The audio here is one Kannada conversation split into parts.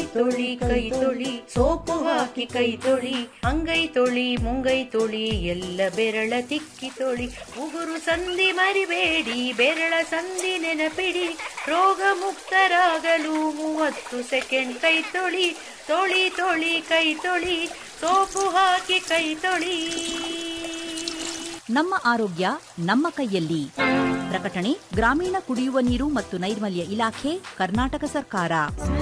ತೊಳಿ ಕೈ ತೊಳಿ ಸೋಪು ಹಾಕಿ ಕೈ ತೊಳಿ ಅಂಗೈ ತೊಳಿ ಮುಂಗೈ ತೊಳಿ ಎಲ್ಲ ಬೆರಳ ತಿಕ್ಕಿ ತೊಳಿ ಉಗುರು ಸಂಧಿ ಮರಿಬೇಡಿ ಬೆರಳ ಸಂಧಿ ನೆನಪಿಡಿ ರೋಗ ಮುಕ್ತರಾಗಲು ಮೂವತ್ತು ಸೆಕೆಂಡ್ ಕೈ ತೊಳಿ ತೊಳಿ ತೊಳಿ ಕೈ ತೊಳಿ ಸೋಪು ಹಾಕಿ ಕೈ ತೊಳಿ ನಮ್ಮ ಆರೋಗ್ಯ ನಮ್ಮ ಕೈಯಲ್ಲಿ ಪ್ರಕಟಣೆ ಗ್ರಾಮೀಣ ಕುಡಿಯುವ ನೀರು ಮತ್ತು ನೈರ್ಮಲ್ಯ ಇಲಾಖೆ ಕರ್ನಾಟಕ ಸರ್ಕಾರ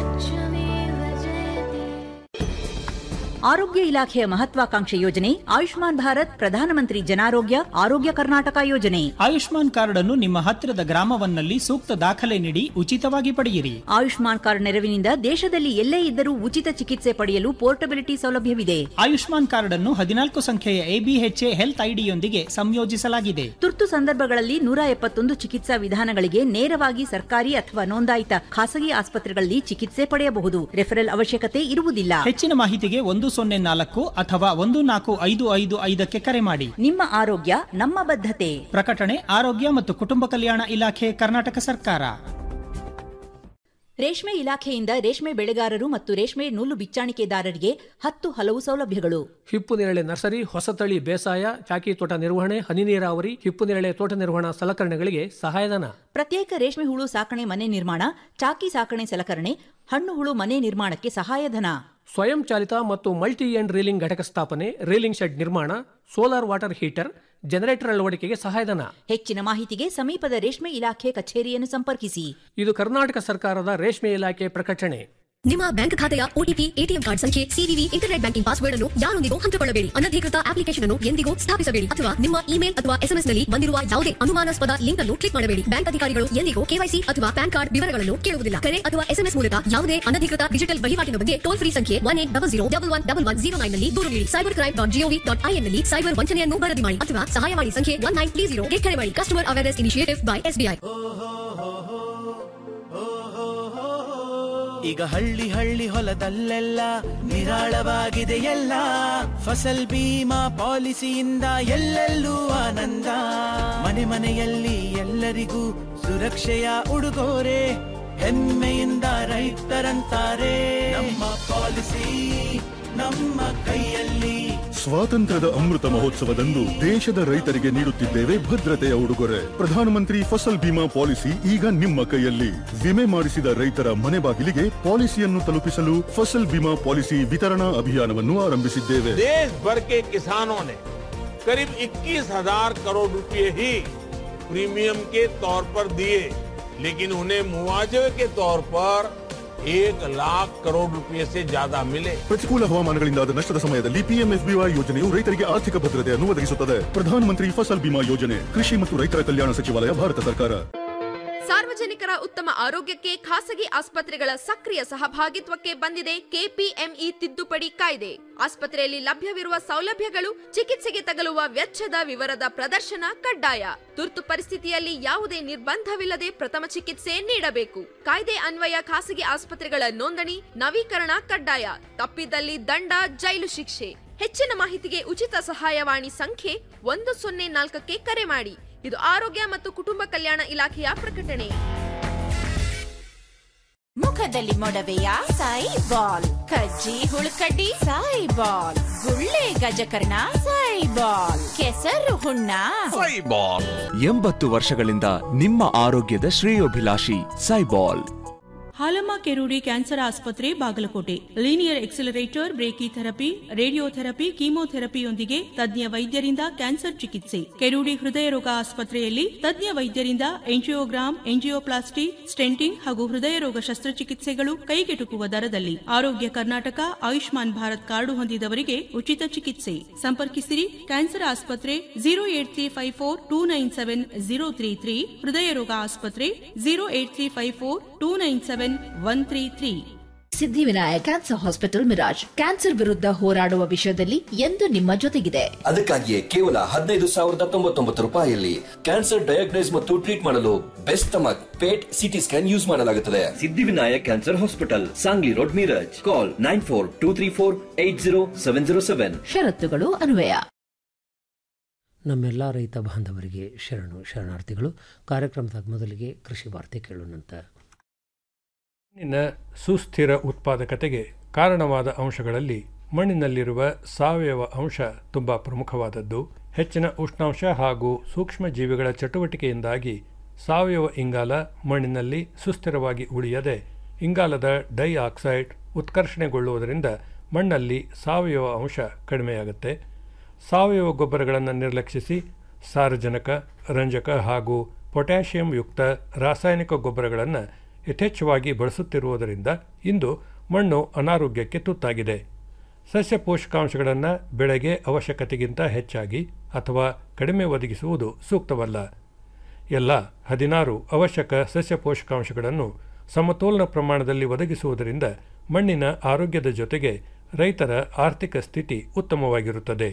ಆರೋಗ್ಯ ಇಲಾಖೆಯ ಮಹತ್ವಾಕಾಂಕ್ಷೆ ಯೋಜನೆ ಆಯುಷ್ಮಾನ್ ಭಾರತ್ ಪ್ರಧಾನಮಂತ್ರಿ ಜನಾರೋಗ್ಯ ಆರೋಗ್ಯ ಕರ್ನಾಟಕ ಯೋಜನೆ ಆಯುಷ್ಮಾನ್ ಕಾರ್ಡ್ ಅನ್ನು ನಿಮ್ಮ ಹತ್ತಿರದ ಗ್ರಾಮವನ್ನಲ್ಲಿ ಸೂಕ್ತ ದಾಖಲೆ ನೀಡಿ ಉಚಿತವಾಗಿ ಪಡೆಯಿರಿ ಆಯುಷ್ಮಾನ್ ಕಾರ್ಡ್ ನೆರವಿನಿಂದ ದೇಶದಲ್ಲಿ ಎಲ್ಲೇ ಇದ್ದರೂ ಉಚಿತ ಚಿಕಿತ್ಸೆ ಪಡೆಯಲು ಪೋರ್ಟಬಿಲಿಟಿ ಸೌಲಭ್ಯವಿದೆ ಆಯುಷ್ಮಾನ್ ಕಾರ್ಡ್ ಅನ್ನು ಹದಿನಾಲ್ಕು ಸಂಖ್ಯೆಯ ಎಬಿಎಚ್ಎ ಹೆಲ್ತ್ ಐಡಿಯೊಂದಿಗೆ ಸಂಯೋಜಿಸಲಾಗಿದೆ ತುರ್ತು ಸಂದರ್ಭಗಳಲ್ಲಿ ನೂರ ಎಪ್ಪತ್ತೊಂದು ಚಿಕಿತ್ಸಾ ವಿಧಾನಗಳಿಗೆ ನೇರವಾಗಿ ಸರ್ಕಾರಿ ಅಥವಾ ನೋಂದಾಯಿತ ಖಾಸಗಿ ಆಸ್ಪತ್ರೆಗಳಲ್ಲಿ ಚಿಕಿತ್ಸೆ ಪಡೆಯಬಹುದು ರೆಫರಲ್ ಅವಶ್ಯಕತೆ ಇರುವುದಿಲ್ಲ ಹೆಚ್ಚಿನ ಮಾಹಿತಿಗೆ ಒಂದು ಸೊನ್ನೆ ನಾಲ್ಕು ಅಥವಾ ಒಂದು ನಾಲ್ಕು ಐದು ಐದು ಐದಕ್ಕೆ ಕರೆ ಮಾಡಿ ನಿಮ್ಮ ಆರೋಗ್ಯ ನಮ್ಮ ಬದ್ಧತೆ ಪ್ರಕಟಣೆ ಆರೋಗ್ಯ ಮತ್ತು ಕುಟುಂಬ ಕಲ್ಯಾಣ ಇಲಾಖೆ ಕರ್ನಾಟಕ ಸರ್ಕಾರ ರೇಷ್ಮೆ ಇಲಾಖೆಯಿಂದ ರೇಷ್ಮೆ ಬೆಳೆಗಾರರು ಮತ್ತು ರೇಷ್ಮೆ ನೂಲು ಬಿಚ್ಚಾಣಿಕೆದಾರರಿಗೆ ಹತ್ತು ಹಲವು ಸೌಲಭ್ಯಗಳು ಹಿಪ್ಪು ನೇರಳೆ ನರ್ಸರಿ ಹೊಸತಳಿ ಬೇಸಾಯ ಚಾಕಿ ತೋಟ ನಿರ್ವಹಣೆ ಹನಿ ನೀರಾವರಿ ಹಿಪ್ಪು ನೇರಳೆ ತೋಟ ನಿರ್ವಹಣಾ ಸಲಕರಣೆಗಳಿಗೆ ಸಹಾಯಧನ ಪ್ರತ್ಯೇಕ ರೇಷ್ಮೆ ಹುಳು ಸಾಕಣೆ ಮನೆ ನಿರ್ಮಾಣ ಚಾಕಿ ಸಾಕಣೆ ಸಲಕರಣೆ ಹಣ್ಣು ಹುಳು ಮನೆ ನಿರ್ಮಾಣಕ್ಕೆ ಸಹಾಯಧನ ಸ್ವಯಂ ಚಾಲಿತ ಮತ್ತು ಮಲ್ಟಿ ಎಂಡ್ ರೀಲಿಂಗ್ ಘಟಕ ಸ್ಥಾಪನೆ ರೀಲಿಂಗ್ ಶೆಡ್ ನಿರ್ಮಾಣ ಸೋಲಾರ್ ವಾಟರ್ ಹೀಟರ್ ಜನರೇಟರ್ ಅಳವಡಿಕೆಗೆ ಸಹಾಯಧನ ಹೆಚ್ಚಿನ ಮಾಹಿತಿಗೆ ಸಮೀಪದ ರೇಷ್ಮೆ ಇಲಾಖೆ ಕಚೇರಿಯನ್ನು ಸಂಪರ್ಕಿಸಿ ಇದು ಕರ್ನಾಟಕ ಸರ್ಕಾರದ ರೇಷ್ಮೆ ಇಲಾಖೆ ಪ್ರಕಟಣೆ ನಿಮ್ಮ ಬ್ಯಾಂಕ್ ಖಾತೆಯ ಒಟಿಪಿ ಎಟಿಎಂ ಕಾರ್ಡ್ ಸಂಖ್ಯೆ ಸಿವಿವಿ ಇಂಟರ್ನೆಟ್ ಬ್ಯಾಂಕಿಂಗ್ ಪಾಸ್ವರ್ಡ್ ಅನ್ನು ಯಾರೊಂದಿಗೂ ಹಂಚಿಕೊಳ್ಳಬೇಡಿ ಅನಧಿಕೃತ ಅಪ್ಲಿಕೇಶನ್ ಅನ್ನು ಎಂದಿಗೂ ಸ್ಥಾಪಿಸಬೇಡಿ ಅಥವಾ ನಿಮ್ಮ ಇಮೇಲ್ ಅಥವಾ ಎಸ್ಎಂಎಸ್ ನಲ್ಲಿ ಬಂದಿರುವ ಯಾವುದೇ ಅನುಮಾನಾಸ್ಪದ ಲಿಂಕ್ ಅನ್ನು ಕ್ಲಿಕ್ ಮಾಡಬೇಡಿ ಬ್ಯಾಂಕ್ ಅಧಿಕಾರಿಗಳು ಎಂದಿಗೂ ಕೆವೈಸಿ ಅಥವಾ ಪ್ಯಾನ್ ಕಾರ್ಡ್ ವಿವರಗಳನ್ನು ಕೇಳುವುದಿಲ್ಲ ಕರೆ ಅಥವಾ ಎಸ್ಎಂಎಸ್ ಮೂಲಕ ಯಾವುದೇ ಅನಧಿಕೃತ ಡಿಜಿಟಲ್ ವಹಿವಾಟಿನ ಬಗ್ಗೆ ಟೋಲ್ ಫ್ರೀ ಸಂಖ್ಯೆ one eight double zero double one double one zero nine ನಲ್ಲಿ ದೂರು ನೀಡಿ cyber crime dot GOV dot IN ನಲ್ಲಿ ಸೈಬರ್ ವಂಚನೆಯನ್ನು ವರದಿ ಮಾಡಿ ಅಥವಾ ಸಹಾಯವಾಣಿ ಸಂಖ್ಯೆ ಒನ್ ನೈನ್ ತ್ರೀ ಜೀರೋ ಕರೆ ಮಾಡಿ customer awareness initiative by SBI ಈಗ ಹಳ್ಳಿ ಹಳ್ಳಿ ಹೊಲದಲ್ಲೆಲ್ಲ ನಿರಾಳವಾಗಿದೆ ಎಲ್ಲ ಫಸಲ್ ಬೀಮಾ ಪಾಲಿಸಿಯಿಂದ ಎಲ್ಲೆಲ್ಲೂ ಆನಂದ ಮನೆ ಮನೆಯಲ್ಲಿ ಎಲ್ಲರಿಗೂ ಸುರಕ್ಷೆಯ ಉಡುಗೊರೆ ಹೆಮ್ಮೆಯಿಂದ ರೈತರಂತಾರೆ ನಮ್ಮ ಪಾಲಿಸಿ ನಮ್ಮ ಕೈಯಲ್ಲಿ ಸ್ವಾತಂತ್ರ್ಯದ ಅಮೃತ ಮಹೋತ್ಸವದಂದು ದೇಶದ ರೈತರಿಗೆ ನೀಡುತ್ತಿದ್ದೇವೆ ಭದ್ರತೆಯ ಉಡುಗೊರೆ ಪ್ರಧಾನಮಂತ್ರಿ ಫಸಲ್ ಬಿಮಾ ಪಾಲಿಸಿ ಈಗ ನಿಮ್ಮ ಕೈಯಲ್ಲಿ ವಿಮೆ ಮಾಡಿಸಿದ ರೈತರ ಮನೆ ಬಾಗಿಲಿಗೆ ಪಾಲಿಸಿಯನ್ನು ತಲುಪಿಸಲು ಫಸಲ್ ಬಿಮಾ ಪಾಲಿಸಿ ವಿತರಣಾ ಅಭಿಯಾನವನ್ನು ಆರಂಭಿಸಿದ್ದೇವೆ देश भर के किसानों ने करीब 21,000 करोड़ रुपए ही प्रीमियम के तौर पर दिए लेकिन उन्हें मुआवजे के तौर पर एक लाख करोड़ रुपए से ज्यादा मिले ಪ್ರತಿಕೂಲ ಹವಾಮಾನಗಳಿಂದಾದ ನಷ್ಟದ ಸಮಯದಲ್ಲಿ ಪಿಎಂಎಫ್ಬಿವೈ ಯೋಜನೆಯು ರೈತರಿಗೆ ಆರ್ಥಿಕ ಭದ್ರತೆಯನ್ನು ಒದಗಿಸುತ್ತದೆ ಪ್ರಧಾನಮಂತ್ರಿ ಫಸಲ್ ಬಿಮಾ ಯೋಜನೆ ಕೃಷಿ ಮತ್ತು ರೈತರ ಕಲ್ಯಾಣ ಸಚಿವಾಲಯ ಭಾರತ ಸರ್ಕಾರ ಸಾರ್ವಜನಿಕರ ಉತ್ತಮ ಆರೋಗ್ಯಕ್ಕೆ ಖಾಸಗಿ ಆಸ್ಪತ್ರೆಗಳ ಸಕ್ರಿಯ ಸಹಭಾಗಿತ್ವಕ್ಕೆ ಬಂದಿದೆ ಕೆಪಿಎಂಇ ತಿದ್ದುಪಡಿ ಕಾಯ್ದೆ ಆಸ್ಪತ್ರೆಯಲ್ಲಿ ಲಭ್ಯವಿರುವ ಸೌಲಭ್ಯಗಳು ಚಿಕಿತ್ಸೆಗೆ ತಗಲುವ ವೆಚ್ಚದ ವಿವರದ ಪ್ರದರ್ಶನ ಕಡ್ಡಾಯ ತುರ್ತು ಪರಿಸ್ಥಿತಿಯಲ್ಲಿ ಯಾವುದೇ ನಿರ್ಬಂಧವಿಲ್ಲದೆ ಪ್ರಥಮ ಚಿಕಿತ್ಸೆ ನೀಡಬೇಕು ಕಾಯ್ದೆ ಅನ್ವಯ ಖಾಸಗಿ ಆಸ್ಪತ್ರೆಗಳ ನೋಂದಣಿ ನವೀಕರಣ ಕಡ್ಡಾಯ ತಪ್ಪಿದಲ್ಲಿ ದಂಡ ಜೈಲು ಶಿಕ್ಷೆ ಹೆಚ್ಚಿನ ಮಾಹಿತಿಗೆ ಉಚಿತ ಸಹಾಯವಾಣಿ ಸಂಖ್ಯೆ ಒಂದು ಸೊನ್ನೆ ನಾಲ್ಕಕ್ಕೆ ಕರೆ ಮಾಡಿ ಇದು ಆರೋಗ್ಯ ಮತ್ತು ಕುಟುಂಬ ಕಲ್ಯಾಣ ಇಲಾಖೆಯ ಪ್ರಕಟಣೆ ಮುಖದಲ್ಲಿ ಮೊಡವೆಯ ಸಾಯಿ ಬಾಲ್ ಕಜ್ಜಿ ಹುಳುಕಡ್ಡಿ ಸಾಯಿ ಬಾಲ್ ಗುಳ್ಳೆ ಗಜಕರ್ಣ ಸಾಯಿ ಬಾಲ್ ಕೆಸರು ಹುಣ್ಣ ಎಂಬತ್ತು ವರ್ಷಗಳಿಂದ ನಿಮ್ಮ ಆರೋಗ್ಯದ ಶ್ರೇಯೋಭಿಲಾಷಿ ಸೈಬಾಲ್ ಹಾಲಮ್ಮ ಕೆರೂಡಿ ಕ್ಯಾನ್ಸರ್ ಆಸ್ಪತ್ರೆ Bagalkot linear accelerator brachytherapy radiotherapy ಕೀಮೋಥೆರಪಿಯೊಂದಿಗೆ ತಜ್ಞ ವೈದ್ಯರಿಂದ ಕ್ಯಾನ್ಸರ್ ಚಿಕಿತ್ಸೆ ಕೆರೂಡಿ ಹೃದಯ ರೋಗ ಆಸ್ಪತ್ರೆಯಲ್ಲಿ ತಜ್ಞ ವೈದ್ಯರಿಂದ ಎಂಜಿಯೋಗ್ರಾಮ್ ಎಂಜಿಯೋಪ್ಲಾಸ್ಟಿ ಸ್ಟೆಂಟಿಂಗ್ ಹಾಗೂ ಹೃದಯ ರೋಗ ಶಸ್ತ್ರಚಿಕಿತ್ಸೆಗಳು ಕೈಗೆಟುಕುವ ದರದಲ್ಲಿ ಆರೋಗ್ಯ ಕರ್ನಾಟಕ ಆಯುಷ್ಮಾನ್ ಭಾರತ್ ಕಾರ್ಡು ಹೊಂದಿದವರಿಗೆ ಉಚಿತ ಚಿಕಿತ್ಸೆ ಸಂಪರ್ಕಿಸಿರಿ ಕ್ಯಾನ್ಸರ್ ಆಸ್ಪತ್ರೆ zero eight three five four two nine seven zero three three ಹೃದಯ ರೋಗ ಆಸ್ಪತ್ರೆ zero eight three five four two nine seven one three three Siddhivinayak cancer hospital Miraj cancer ವಿರುದ್ಧ ಹೋರಾಡುವ ವಿಷಯದಲ್ಲಿ ಎಂದು ನಿಮ್ಮ ಜೊತೆಗಿದೆ ಅದಕ್ಕಾಗಿಯೇ ಕೇವಲ ಹದಿನೈದು ಸಾವಿರದ ತೊಂಬತ್ತೊಂಬತ್ತು ರೂಪಾಯಿಯಲ್ಲಿ ಕ್ಯಾನ್ಸರ್ ಡಯಾಗ್ನೈಸ್ ಮತ್ತು ಟ್ರೀಟ್ ಮಾಡಲು best stomach PET CT scan use ಮಾಡಲಾಗುತ್ತದೆ Siddhivinayak cancer hospital Sangli road Miraj call nine four two three four eight zero seven zero seven ಷರತ್ತುಗಳು ಅನ್ವಯ ನಮ್ಮೆಲ್ಲ ರೈತ ಬಾಂಧವರಿಗೆ ಶರಣು ಶರಣಾರ್ಥಿಗಳು ಕಾರ್ಯಕ್ರಮದ ಮೊದಲಿಗೆ ಕೃಷಿ ವಾರ್ತೆ ಕೇಳೋಣಂತ ಮಣ್ಣಿನ ಸುಸ್ಥಿರ ಉತ್ಪಾದಕತೆಗೆ ಕಾರಣವಾದ ಅಂಶಗಳಲ್ಲಿ ಮಣ್ಣಿನಲ್ಲಿರುವ ಸಾವಯವ ಅಂಶ ತುಂಬ ಪ್ರಮುಖವಾದದ್ದು ಹೆಚ್ಚಿನ ಉಷ್ಣಾಂಶ ಹಾಗೂ ಸೂಕ್ಷ್ಮ ಜೀವಿಗಳ ಚಟುವಟಿಕೆಯಿಂದಾಗಿ ಸಾವಯವ ಇಂಗಾಲ ಮಣ್ಣಿನಲ್ಲಿ ಸುಸ್ಥಿರವಾಗಿ ಉಳಿಯದೆ ಇಂಗಾಲದ ಡೈ ಆಕ್ಸೈಡ್ ಉತ್ಕರ್ಷಣೆಗೊಳ್ಳುವುದರಿಂದ ಮಣ್ಣಲ್ಲಿ ಸಾವಯವ ಅಂಶ ಕಡಿಮೆಯಾಗುತ್ತೆ ಸಾವಯವ ಗೊಬ್ಬರಗಳನ್ನು ನಿರ್ಲಕ್ಷಿಸಿ ಸಾರಜನಕ ರಂಜಕ ಹಾಗೂ ಪೊಟ್ಯಾಷಿಯಂ ಯುಕ್ತ ರಾಸಾಯನಿಕ ಗೊಬ್ಬರಗಳನ್ನು ಯಥೇಚ್ಛವಾಗಿ ಬಳಸುತ್ತಿರುವುದರಿಂದ ಇಂದು ಮಣ್ಣು ಅನಾರೋಗ್ಯಕ್ಕೆ ತುತ್ತಾಗಿದೆ ಸಸ್ಯ ಪೋಷಕಾಂಶಗಳನ್ನು ಬೆಳೆಗೆ ಅವಶ್ಯಕತೆಗಿಂತ ಹೆಚ್ಚಾಗಿ ಅಥವಾ ಕಡಿಮೆ ಒದಗಿಸುವುದು ಸೂಕ್ತವಲ್ಲ ಎಲ್ಲ ಹದಿನಾರು ಅವಶ್ಯಕ ಸಸ್ಯ ಪೋಷಕಾಂಶಗಳನ್ನು ಸಮತೋಲನ ಪ್ರಮಾಣದಲ್ಲಿ ಒದಗಿಸುವುದರಿಂದ ಮಣ್ಣಿನ ಆರೋಗ್ಯದ ಜೊತೆಗೆ ರೈತರ ಆರ್ಥಿಕ ಸ್ಥಿತಿ ಉತ್ತಮವಾಗಿರುತ್ತದೆ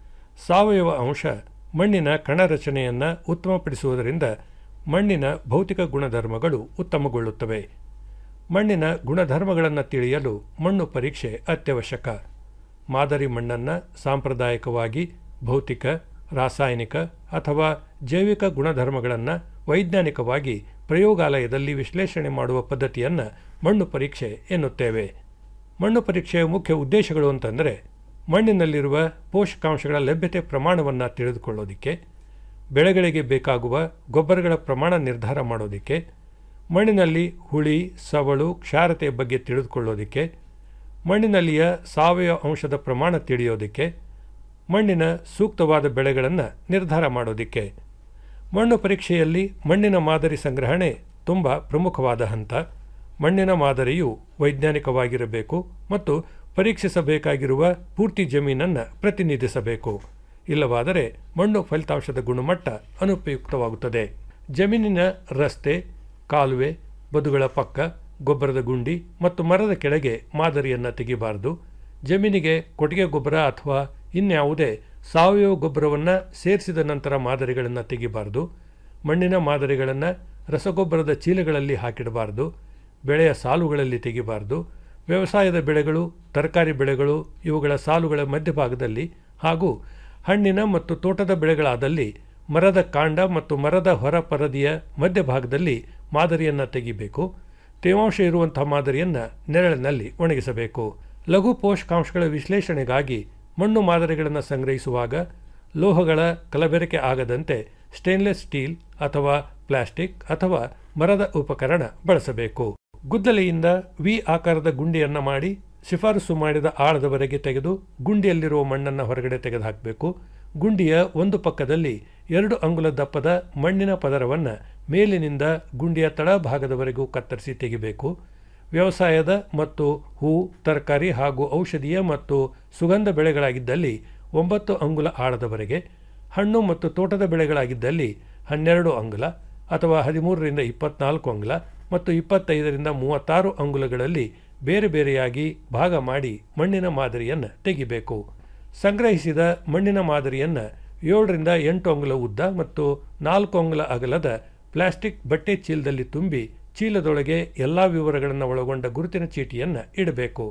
ಸಾವಯವ ಅಂಶ ಮಣ್ಣಿನ ಕಣರಚನೆಯನ್ನು ಉತ್ತಮಪಡಿಸುವುದರಿಂದ ಮಣ್ಣಿನ ಭೌತಿಕ ಗುಣಧರ್ಮಗಳು ಉತ್ತಮಗೊಳ್ಳುತ್ತವೆ ಮಣ್ಣಿನ ಗುಣಧರ್ಮಗಳನ್ನು ತಿಳಿಯಲು ಮಣ್ಣು ಪರೀಕ್ಷೆ ಅತ್ಯವಶ್ಯಕ ಮಾದರಿ ಮಣ್ಣನ್ನು ಸಾಂಪ್ರದಾಯಿಕವಾಗಿ ಭೌತಿಕ ರಾಸಾಯನಿಕ ಅಥವಾ ಜೈವಿಕ ಗುಣಧರ್ಮಗಳನ್ನು ವೈಜ್ಞಾನಿಕವಾಗಿ ಪ್ರಯೋಗಾಲಯದಲ್ಲಿ ವಿಶ್ಲೇಷಣೆ ಮಾಡುವ ಪದ್ಧತಿಯನ್ನು ಮಣ್ಣು ಪರೀಕ್ಷೆ ಎನ್ನುತ್ತೇವೆ ಮಣ್ಣು ಪರೀಕ್ಷೆಯ ಮುಖ್ಯ ಉದ್ದೇಶಗಳು ಅಂತಂದರೆ ಮಣ್ಣಿನಲ್ಲಿರುವ ಪೋಷಕಾಂಶಗಳ ಲಭ್ಯತೆ ಪ್ರಮಾಣವನ್ನು ತಿಳಿದುಕೊಳ್ಳೋದಕ್ಕೆ ಬೆಳೆಗಳಿಗೆ ಬೇಕಾಗುವ ಗೊಬ್ಬರಗಳ ಪ್ರಮಾಣ ನಿರ್ಧಾರ ಮಾಡೋದಕ್ಕೆ ಮಣ್ಣಿನಲ್ಲಿ ಹುಳಿ ಸವಳು ಕ್ಷಾರತೆಯ ಬಗ್ಗೆ ತಿಳಿದುಕೊಳ್ಳೋದಕ್ಕೆ ಮಣ್ಣಿನಲ್ಲಿಯ ಸಾವಯವ ಅಂಶದ ಪ್ರಮಾಣ ತಿಳಿಯೋದಕ್ಕೆ ಮಣ್ಣಿನ ಸೂಕ್ತವಾದ ಬೆಳೆಗಳನ್ನು ನಿರ್ಧಾರ ಮಾಡೋದಕ್ಕೆ ಮಣ್ಣು ಪರೀಕ್ಷೆಯಲ್ಲಿ ಮಣ್ಣಿನ ಮಾದರಿ ಸಂಗ್ರಹಣೆ ತುಂಬ ಪ್ರಮುಖವಾದ ಹಂತ ಮಣ್ಣಿನ ಮಾದರಿಯು ವೈಜ್ಞಾನಿಕವಾಗಿರಬೇಕು ಮತ್ತು ಪರೀಕ್ಷಿಸಬೇಕಾಗಿರುವ ಪೂರ್ತಿ ಜಮೀನನ್ನು ಪ್ರತಿನಿಧಿಸಬೇಕು ಇಲ್ಲವಾದರೆ ಮಣ್ಣು ಫಲಿತಾಂಶದ ಗುಣಮಟ್ಟ ಅನುಪಯುಕ್ತವಾಗುತ್ತದೆ ಜಮೀನಿನ ರಸ್ತೆ ಕಾಲುವೆ ಬದುಗಳ ಪಕ್ಕ ಗೊಬ್ಬರದ ಗುಂಡಿ ಮತ್ತು ಮರದ ಕೆಳಗೆ ಮಾದರಿಯನ್ನು ತೆಗಿಬಾರದು ಜಮೀನಿಗೆ ಕೊಟ್ಟಿಗೆ ಗೊಬ್ಬರ ಅಥವಾ ಇನ್ಯಾವುದೇ ಸಾವಯವ ಗೊಬ್ಬರವನ್ನು ಸೇರಿಸಿದ ನಂತರ ಮಾದರಿಗಳನ್ನು ತೆಗಿಬಾರದು ಮಣ್ಣಿನ ಮಾದರಿಗಳನ್ನು ರಸಗೊಬ್ಬರದ ಚೀಲಗಳಲ್ಲಿ ಹಾಕಿಡಬಾರದು ಬೆಳೆಯ ಸಾಲುಗಳಲ್ಲಿ ತೆಗಿಬಾರದು ವ್ಯವಸಾಯದ ಬೆಳೆಗಳು ತರಕಾರಿ ಬೆಳೆಗಳು ಇವುಗಳ ಸಾಲುಗಳ ಮಧ್ಯಭಾಗದಲ್ಲಿ ಹಾಗೂ ಹಣ್ಣಿನ ಮತ್ತು ತೋಟದ ಬೆಳೆಗಳಾದಲ್ಲಿ ಮರದ ಕಾಂಡ ಮತ್ತು ಮರದ ಹೊರ ಪರದಿಯ ಮಧ್ಯಭಾಗದಲ್ಲಿ ಮಾದರಿಯನ್ನು ತೆಗಿಬೇಕು ತೇವಾಂಶ ಇರುವಂತಹ ಮಾದರಿಯನ್ನು ನೆರಳಿನಲ್ಲಿ ಒಣಗಿಸಬೇಕು ಲಘು ಪೋಷಕಾಂಶಗಳ ವಿಶ್ಲೇಷಣೆಗಾಗಿ ಮಣ್ಣು ಮಾದರಿಗಳನ್ನು ಸಂಗ್ರಹಿಸುವಾಗ ಲೋಹಗಳ ಕಲಬೆರಕೆ ಆಗದಂತೆ ಸ್ಟೇನ್ಲೆಸ್ ಸ್ಟೀಲ್ ಅಥವಾ ಪ್ಲಾಸ್ಟಿಕ್ ಅಥವಾ ಮರದ ಉಪಕರಣ ಬಳಸಬೇಕು ಗುದ್ದಲಿಯಿಂದ ವಿ ಆಕಾರದ ಗುಂಡಿಯನ್ನು ಮಾಡಿ ಶಿಫಾರಸು ಮಾಡಿದ ಆಳದವರೆಗೆ ತೆಗೆದು ಗುಂಡಿಯಲ್ಲಿರುವ ಮಣ್ಣನ್ನು ಹೊರಗಡೆ ತೆಗೆದುಹಾಕಬೇಕು ಗುಂಡಿಯ ಒಂದು ಪಕ್ಕದಲ್ಲಿ ಎರಡು ಅಂಗುಲ ದಪ್ಪದ ಮಣ್ಣಿನ ಪದರವನ್ನು ಮೇಲಿನಿಂದ ಗುಂಡಿಯ ತಳಭಾಗದವರೆಗೂ ಕತ್ತರಿಸಿ ತೆಗಿಬೇಕು ವ್ಯವಸಾಯದ ಮತ್ತು ಹೂ ತರಕಾರಿ ಹಾಗೂ ಔಷಧೀಯ ಮತ್ತು ಸುಗಂಧ ಬೆಳೆಗಳಾಗಿದ್ದಲ್ಲಿ ಒಂಬತ್ತು ಅಂಗುಲ ಆಳದವರೆಗೆ ಹಣ್ಣು ಮತ್ತು ತೋಟದ ಬೆಳೆಗಳಾಗಿದ್ದಲ್ಲಿ ಹನ್ನೆರಡು ಅಂಗುಲ ಅಥವಾ ಹದಿಮೂರರಿಂದ ಇಪ್ಪತ್ನಾಲ್ಕು ಅಂಗುಲ ಮತ್ತು ಇಪ್ಪತ್ತೈದರಿಂದ ಮೂವತ್ತಾರು ಅಂಗುಲಗಳಲ್ಲಿ ಬೇರೆ ಬೇರೆಯಾಗಿ ಭಾಗ ಮಾಡಿ ಮಣ್ಣಿನ ಮಾದರಿಯನ್ನು ತೆಗಿಬೇಕು ಸಂಗ್ರಹಿಸಿದ ಮಣ್ಣಿನ ಮಾದರಿಯನ್ನು ಏಳರಿಂದ ಎಂಟು ಅಂಗುಲ ಉದ್ದ ಮತ್ತು ನಾಲ್ಕು ಅಂಗುಲ ಅಗಲದ ಪ್ಲಾಸ್ಟಿಕ್ ಬಟ್ಟೆ ಚೀಲದಲ್ಲಿ ತುಂಬಿ ಚೀಲದೊಳಗೆ ಎಲ್ಲ ವಿವರಗಳನ್ನು ಒಳಗೊಂಡ ಗುರುತಿನ ಚೀಟಿಯನ್ನು ಇಡಬೇಕು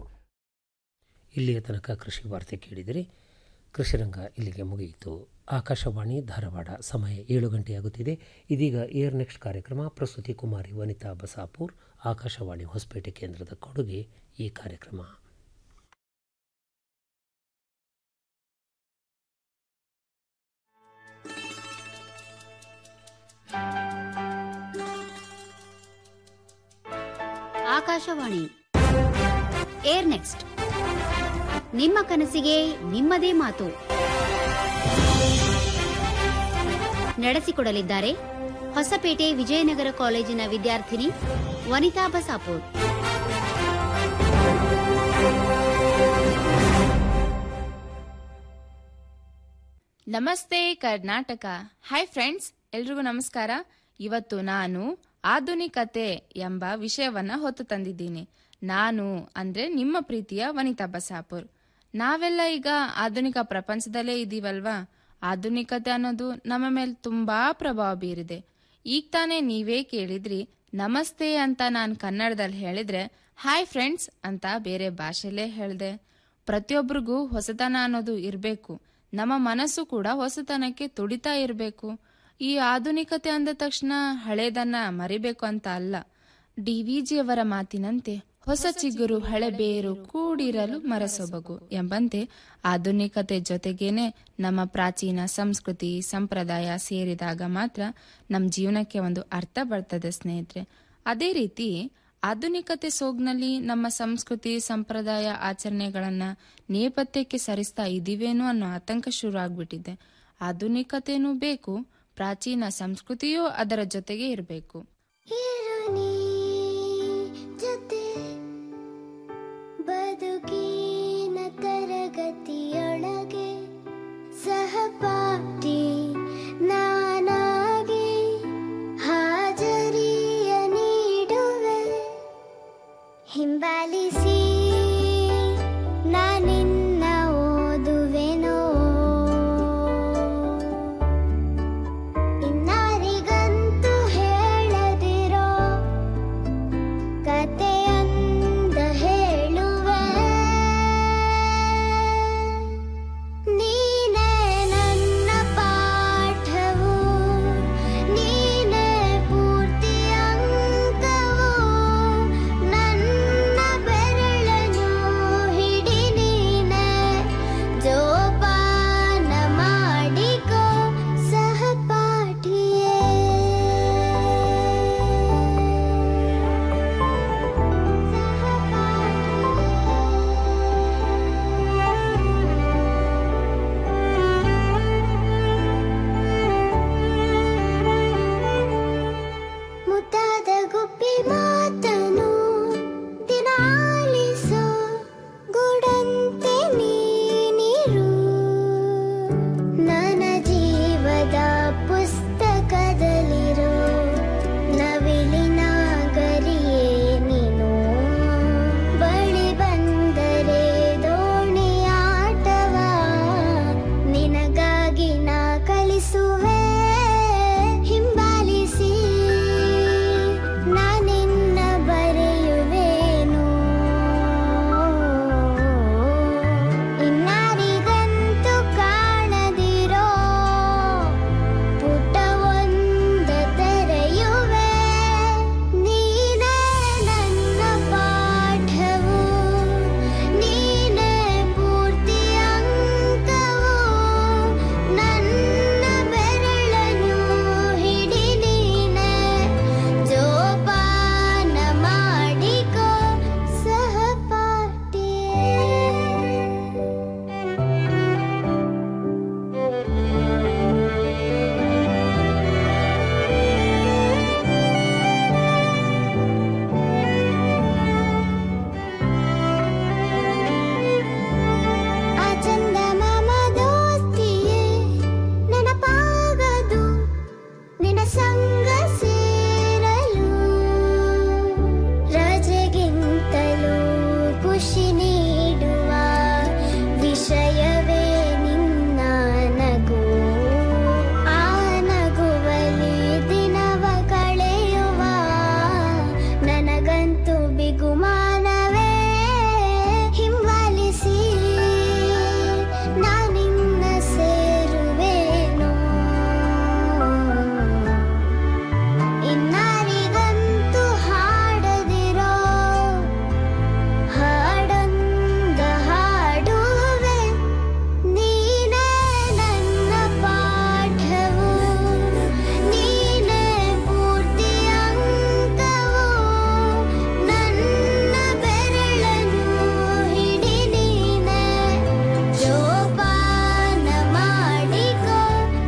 ಇಲ್ಲಿಯ ತನಕ ಕೃಷಿ ವಾರ್ತೆ ಕೇಳಿದರೆ ಕೃಷಿರಂಗ ಇಲ್ಲಿಗೆ ಮುಗಿಯಿತು ಆಕಾಶವಾಣಿ ಧಾರವಾಡ ಸಮಯ ಏಳು ಗಂಟೆಯಾಗುತ್ತಿದೆ ಇದೀಗ ಏರ್ ನೆಕ್ಸ್ಟ್ ಕಾರ್ಯಕ್ರಮ ಪ್ರಸ್ತುತಿ ಕುಮಾರಿ ವನಿತಾ ಬಸಾಪುರ್ ಆಕಾಶವಾಣಿ ಹೊಸಪೇಟೆ ಕೇಂದ್ರದ ಕೊಡುಗೆ ಈ ಕಾರ್ಯಕ್ರಮ ಆಕಾಶವಾಣಿ ಏರ್ ನೆಕ್ಸ್ಟ್ ನಿಮ್ಮ ಕನಸಿಗೆ ನಿಮ್ಮದೇ ಮಾತು ನಡೆಸಿಕೊಡಲಿದ್ದಾರೆ ಹೊಸಪೇಟೆ ವಿಜಯನಗರ ಕಾಲೇಜಿನ ವಿದ್ಯಾರ್ಥಿನಿ ವನಿತಾ ಬಸಾಪುರ್ ನಮಸ್ತೆ ಕರ್ನಾಟಕ ಹಾಯ್ ಫ್ರೆಂಡ್ಸ್ ಎಲ್ರಿಗೂ ನಮಸ್ಕಾರ ಇವತ್ತು ನಾನು ಆಧುನಿಕತೆ ಎಂಬ ವಿಷಯವನ್ನ ಹೊತ್ತು ತಂದಿದ್ದೀನಿ ನಾನು ಅಂದ್ರೆ ನಿಮ್ಮ ಪ್ರೀತಿಯ ವನಿತಾ ಬಸಾಪುರ್ ನಾವೆಲ್ಲ ಈಗ ಆಧುನಿಕ ಪ್ರಪಂಚದಲ್ಲೇ ಇದೀವಲ್ವಾ ಆಧುನಿಕತೆ ಅನ್ನೋದು ನಮ್ಮ ಮೇಲೆ ತುಂಬಾ ಪ್ರಭಾವ ಬೀರಿದೆ ಈಗ ತಾನೇ ನೀವೇ ಕೇಳಿದ್ರಿ ನಮಸ್ತೆ ಅಂತ ನಾನು ಕನ್ನಡದಲ್ಲಿ ಹೇಳಿದ್ರೆ ಹಾಯ್ ಫ್ರೆಂಡ್ಸ್ ಅಂತ ಬೇರೆ ಭಾಷೆಲೇ ಹೇಳ್ದೆ ಪ್ರತಿಯೊಬ್ಬರಿಗೂ ಹೊಸತನ ಅನ್ನೋದು ಇರಬೇಕು ನಮ್ಮ ಮನಸ್ಸು ಕೂಡ ಹೊಸತನಕ್ಕೆ ತುಡಿತಾ ಇರಬೇಕು ಈ ಆಧುನಿಕತೆ ಅಂದ ತಕ್ಷಣ ಹಳೇದನ್ನ ಮರಿಬೇಕು ಅಂತ ಅಲ್ಲ ಡಿವಿಜಿಯವರ ಮಾತಿನಂತೆ ಹೊಸ ಚಿಗುರು ಹಳೆಬೇರು ಕೂಡಿರಲು ಮರಸೊಬಗು ಎಂಬಂತೆ ಆಧುನಿಕತೆ ಜೊತೆಗೇನೆ ನಮ್ಮ ಪ್ರಾಚೀನ ಸಂಸ್ಕೃತಿ ಸಂಪ್ರದಾಯ ಸೇರಿದಾಗ ಮಾತ್ರ ನಮ್ಮ ಜೀವನಕ್ಕೆ ಒಂದು ಅರ್ಥ ಬರ್ತದೆ ಸ್ನೇಹಿತರೆ ಅದೇ ರೀತಿ ಆಧುನಿಕತೆ ಸೋಗ್ನಲ್ಲಿ ನಮ್ಮ ಸಂಸ್ಕೃತಿ ಸಂಪ್ರದಾಯ ಆಚರಣೆಗಳನ್ನ ನೇಪಥ್ಯಕ್ಕೆ ಸರಿಸ್ತಾ ಇದೀವೇನೋ ಅನ್ನೋ ಆತಂಕ ಶುರು ಆಗ್ಬಿಟ್ಟಿದೆ ಆಧುನಿಕತೆನೂ ಬೇಕು ಪ್ರಾಚೀನ ಸಂಸ್ಕೃತಿಯೂ ಅದರ ಜೊತೆಗೆ ಇರಬೇಕು ಬದುಕಿನ ತರಗತಿಯೊಳಗೆ ಸಹಪಾಠಿ ನಾನಾಗಿ ಹಾಜರಿಯ ನೀಡುವೆ ಹಿಂಬಾಲಿಸಿ ನಾನಿನ್ನ ಓದುವೆನೋ ಇನ್ನಾರಿಗಂತೂ ಹೇಳದಿರೋ ಕತೆಯೊಂದ ಹೇಳುವೆ ನೀನೇ ನನ್ನ ಪಾಠವು ನೀನೇ ಪೂರ್ತಿ ಅಂಕವು ನನ್ನ ಬೆರಳನ್ನು ಹಿಡಿ ನೀನೆ ಜೋಪಾನ ಮಾಡಿಕೋ ಸಹಪಾಠಿಯೇ ಮುದ್ದಾದ ಗುಬ್ಬಿ ಮಾತನು ದಿನ ಆಲಿಸೋ ಗುಡಂತೆ ನೀನಿರು ನನ್ನ ಜೀವದ ಪುಸ್ತಕದಲ್ಲಿರೋ ನವಿಲಿನ ಗರಿಯೇ ನೀನು ಬಳಿ ಬಂದರೆ ದೋಣಿಯಾಟವ ನಿನಗಾಗಿ ನಾ ಕಲಿಸುವೆ ಹಿಂಬಾಲಿಸಿ ನಾನಿನ್ನ ಬರೆಯುವೇನು ಇನ್ನಾರಿಗಂತೂ ಕಾಣದಿರೋ ಪುಟವೊಂದ ತೆರೆಯುವೆ ನೀನೇ ನನ್ನ ಪಾಠವು ನೀನೇ ಪೂರ್ತಿ ಅಂಕವು ನನ್ನ ಬೆರಳನ್ನು ಹಿಡಿ ನೀನೆ ಜೋಪಾನ ಮಾಡಿಕೋ ಆ ಚಂದ ಮಾಮ ದೋಸ್ತಿಯೇ ನೆನಪಾಗದು ನಿನ್ನ ಸಂಗ ಸೇರಲು ರಜೆಗಿಂತಲೂ ಖುಷಿ ನೀಡುವ ವಿಷಯವೇ ನಿನ್ನ ನಗು ಆ ನಗುವಲಿ ದಿನವ ಕಳೆಯುವ ನನಗಂತೂ ಬಿಗುಮಾನವೇ ಹಿಂಬಾಲಿಸಿ ನಾನಿನ್ನ ಸೇರುವೇನೋ ಇನ್ನಾರಿಗಂತೂ ಹಾಡದಿರೋ ಹಾಡೊಂದ ಹಾಡುವೆ ನೀನೇ ನನ್ನ ಪಾಠವು ನೀನೇ ಪೂರ್ತಿ ಅಂಕವು ನನ್ನ ಬೆರಳನ್ನು ಹಿಡಿ ನೀನೆ ಜೋಪಾನ ಮಾಡಿಕೋ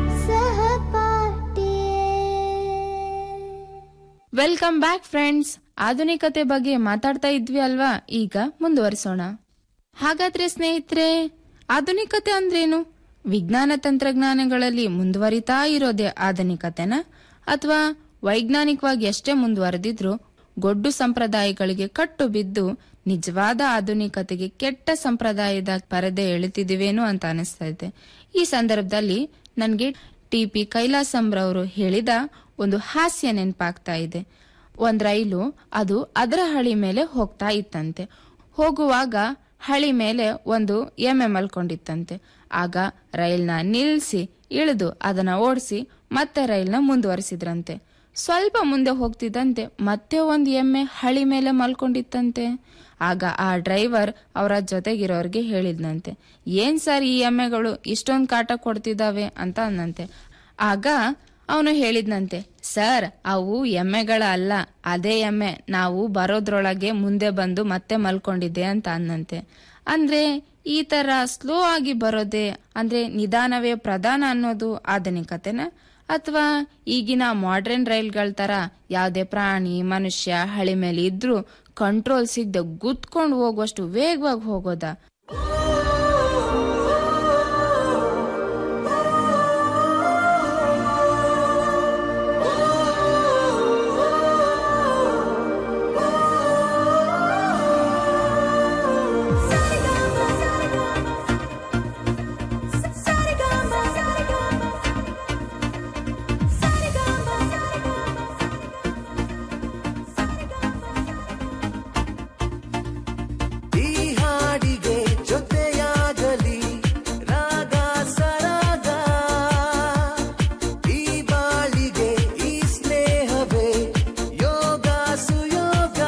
ವೆಲ್ಕಮ್ ಬ್ಯಾಕ್ ಫ್ರೆಂಡ್ಸ್ ಆಧುನಿಕತೆ ಬಗ್ಗೆ ಮಾತಾಡ್ತಾ ಇದ್ವಿ ಅಲ್ವಾ ಈಗ ಮುಂದುವರಿಸೋಣ ಹಾಗಾದ್ರೆ ಸ್ನೇಹಿತರೆ ಆಧುನಿಕತೆ ಅಂದ್ರೇನು ವಿಜ್ಞಾನ ತಂತ್ರಜ್ಞಾನಗಳಲ್ಲಿ ಮುಂದುವರಿತಾ ಇರೋದೇ ಆಧುನಿಕತೆನ ಅಥವಾ ವೈಜ್ಞಾನಿಕವಾಗಿ ಎಷ್ಟೇ ಮುಂದುವರೆದಿದ್ರು ಗೊಡ್ಡು ಸಂಪ್ರದಾಯಗಳಿಗೆ ಕಟ್ಟು ಬಿದ್ದು ನಿಜವಾದ ಆಧುನಿಕತೆಗೆ ಕೆಟ್ಟ ಸಂಪ್ರದಾಯದ ಪರದೆ ಎಳುತ್ತಿದಿವೇನೋ ಅಂತ ಅನಿಸ್ತಾ ಇದೆ ಈ ಸಂದರ್ಭದಲ್ಲಿ ನನಗೆ ಟಿ ಪಿ ಕೈಲಾಸಂರವರು ಹೇಳಿದ ಒಂದು ಹಾಸ್ಯ ನೆನಪಾಗ್ತಾ ಇದೆ ಒಂದ್ ರೈಲು ಅದು ಅದರ ಹಳಿ ಮೇಲೆ ಹೋಗ್ತಾ ಇತ್ತಂತೆ ಹೋಗುವಾಗ ಹಳಿ ಮೇಲೆ ಒಂದು ಎಮ್ಮೆ ಮಲ್ಕೊಂಡಿತ್ತಂತೆ ಆಗ ರೈಲ್ನ ನಿಲ್ಸಿ ಇಳಿದು ಅದನ್ನ ಓಡಿಸಿ ಮತ್ತೆ ರೈಲ್ನ ಮುಂದುವರಿಸಿದ್ರಂತೆ ಸ್ವಲ್ಪ ಮುಂದೆ ಹೋಗ್ತಿದ್ದಂತೆ ಮತ್ತೆ ಒಂದು ಎಮ್ಮೆ ಹಳಿ ಮೇಲೆ ಮಲ್ಕೊಂಡಿತ್ತಂತೆ ಆಗ ಆ ಡ್ರೈವರ್ ಅವರ ಜೊತೆಗಿರೋರ್ಗೆ ಹೇಳಿದ್ನಂತೆ ಏನ್ ಸರ್ ಈ ಎಮ್ಮೆಗಳು ಇಷ್ಟೊಂದು ಕಾಟ ಕೊಡ್ತಿದ್ದಾವೆ ಅಂತ ಅನ್ನಂತೆ ಆಗ ಅವನು ಹೇಳಿದ್ನಂತೆ ಸರ್ ಅವು ಎಮ್ಮೆಗಳ ಅಲ್ಲ ಅದೇ ಎಮ್ಮೆ ನಾವು ಬರೋದ್ರೊಳಗೆ ಮುಂದೆ ಬಂದು ಮತ್ತೆ ಮಲ್ಕೊಂಡಿದ್ದೆ ಅಂತ ಅನ್ನಂತೆ ಅಂದ್ರೆ ಈ ತರ ಸ್ಲೋ ಆಗಿ ಬರೋದೇ ಅಂದ್ರೆ ನಿಧಾನವೇ ಪ್ರಧಾನ ಅನ್ನೋದು ಆಧುನಿಕತೆನ ಅಥವಾ ಈಗಿನ ಮಾಡ್ರನ್ ರೈಲ್ಗಳ ತರ ಯಾವುದೇ ಪ್ರಾಣಿ ಮನುಷ್ಯ ಹಳಿ ಮೇಲೆ ಇದ್ರೂ ಕಂಟ್ರೋಲ್ ಸಿಗದೆ ಗುದ್ಕೊಂಡು ಹೋಗುವಷ್ಟು ವೇಗವಾಗಿ ಹೋಗೋದಾ ಈ ಹಾಡಿಗೆ ಜೊತೆಯಾಗಲಿ ರಾಗ ಸರಾಗ ಈ ಬಾಳಿಗೆ ಈ ಸ್ನೇಹವೇ ಯೋಗ ಸುಯೋಗ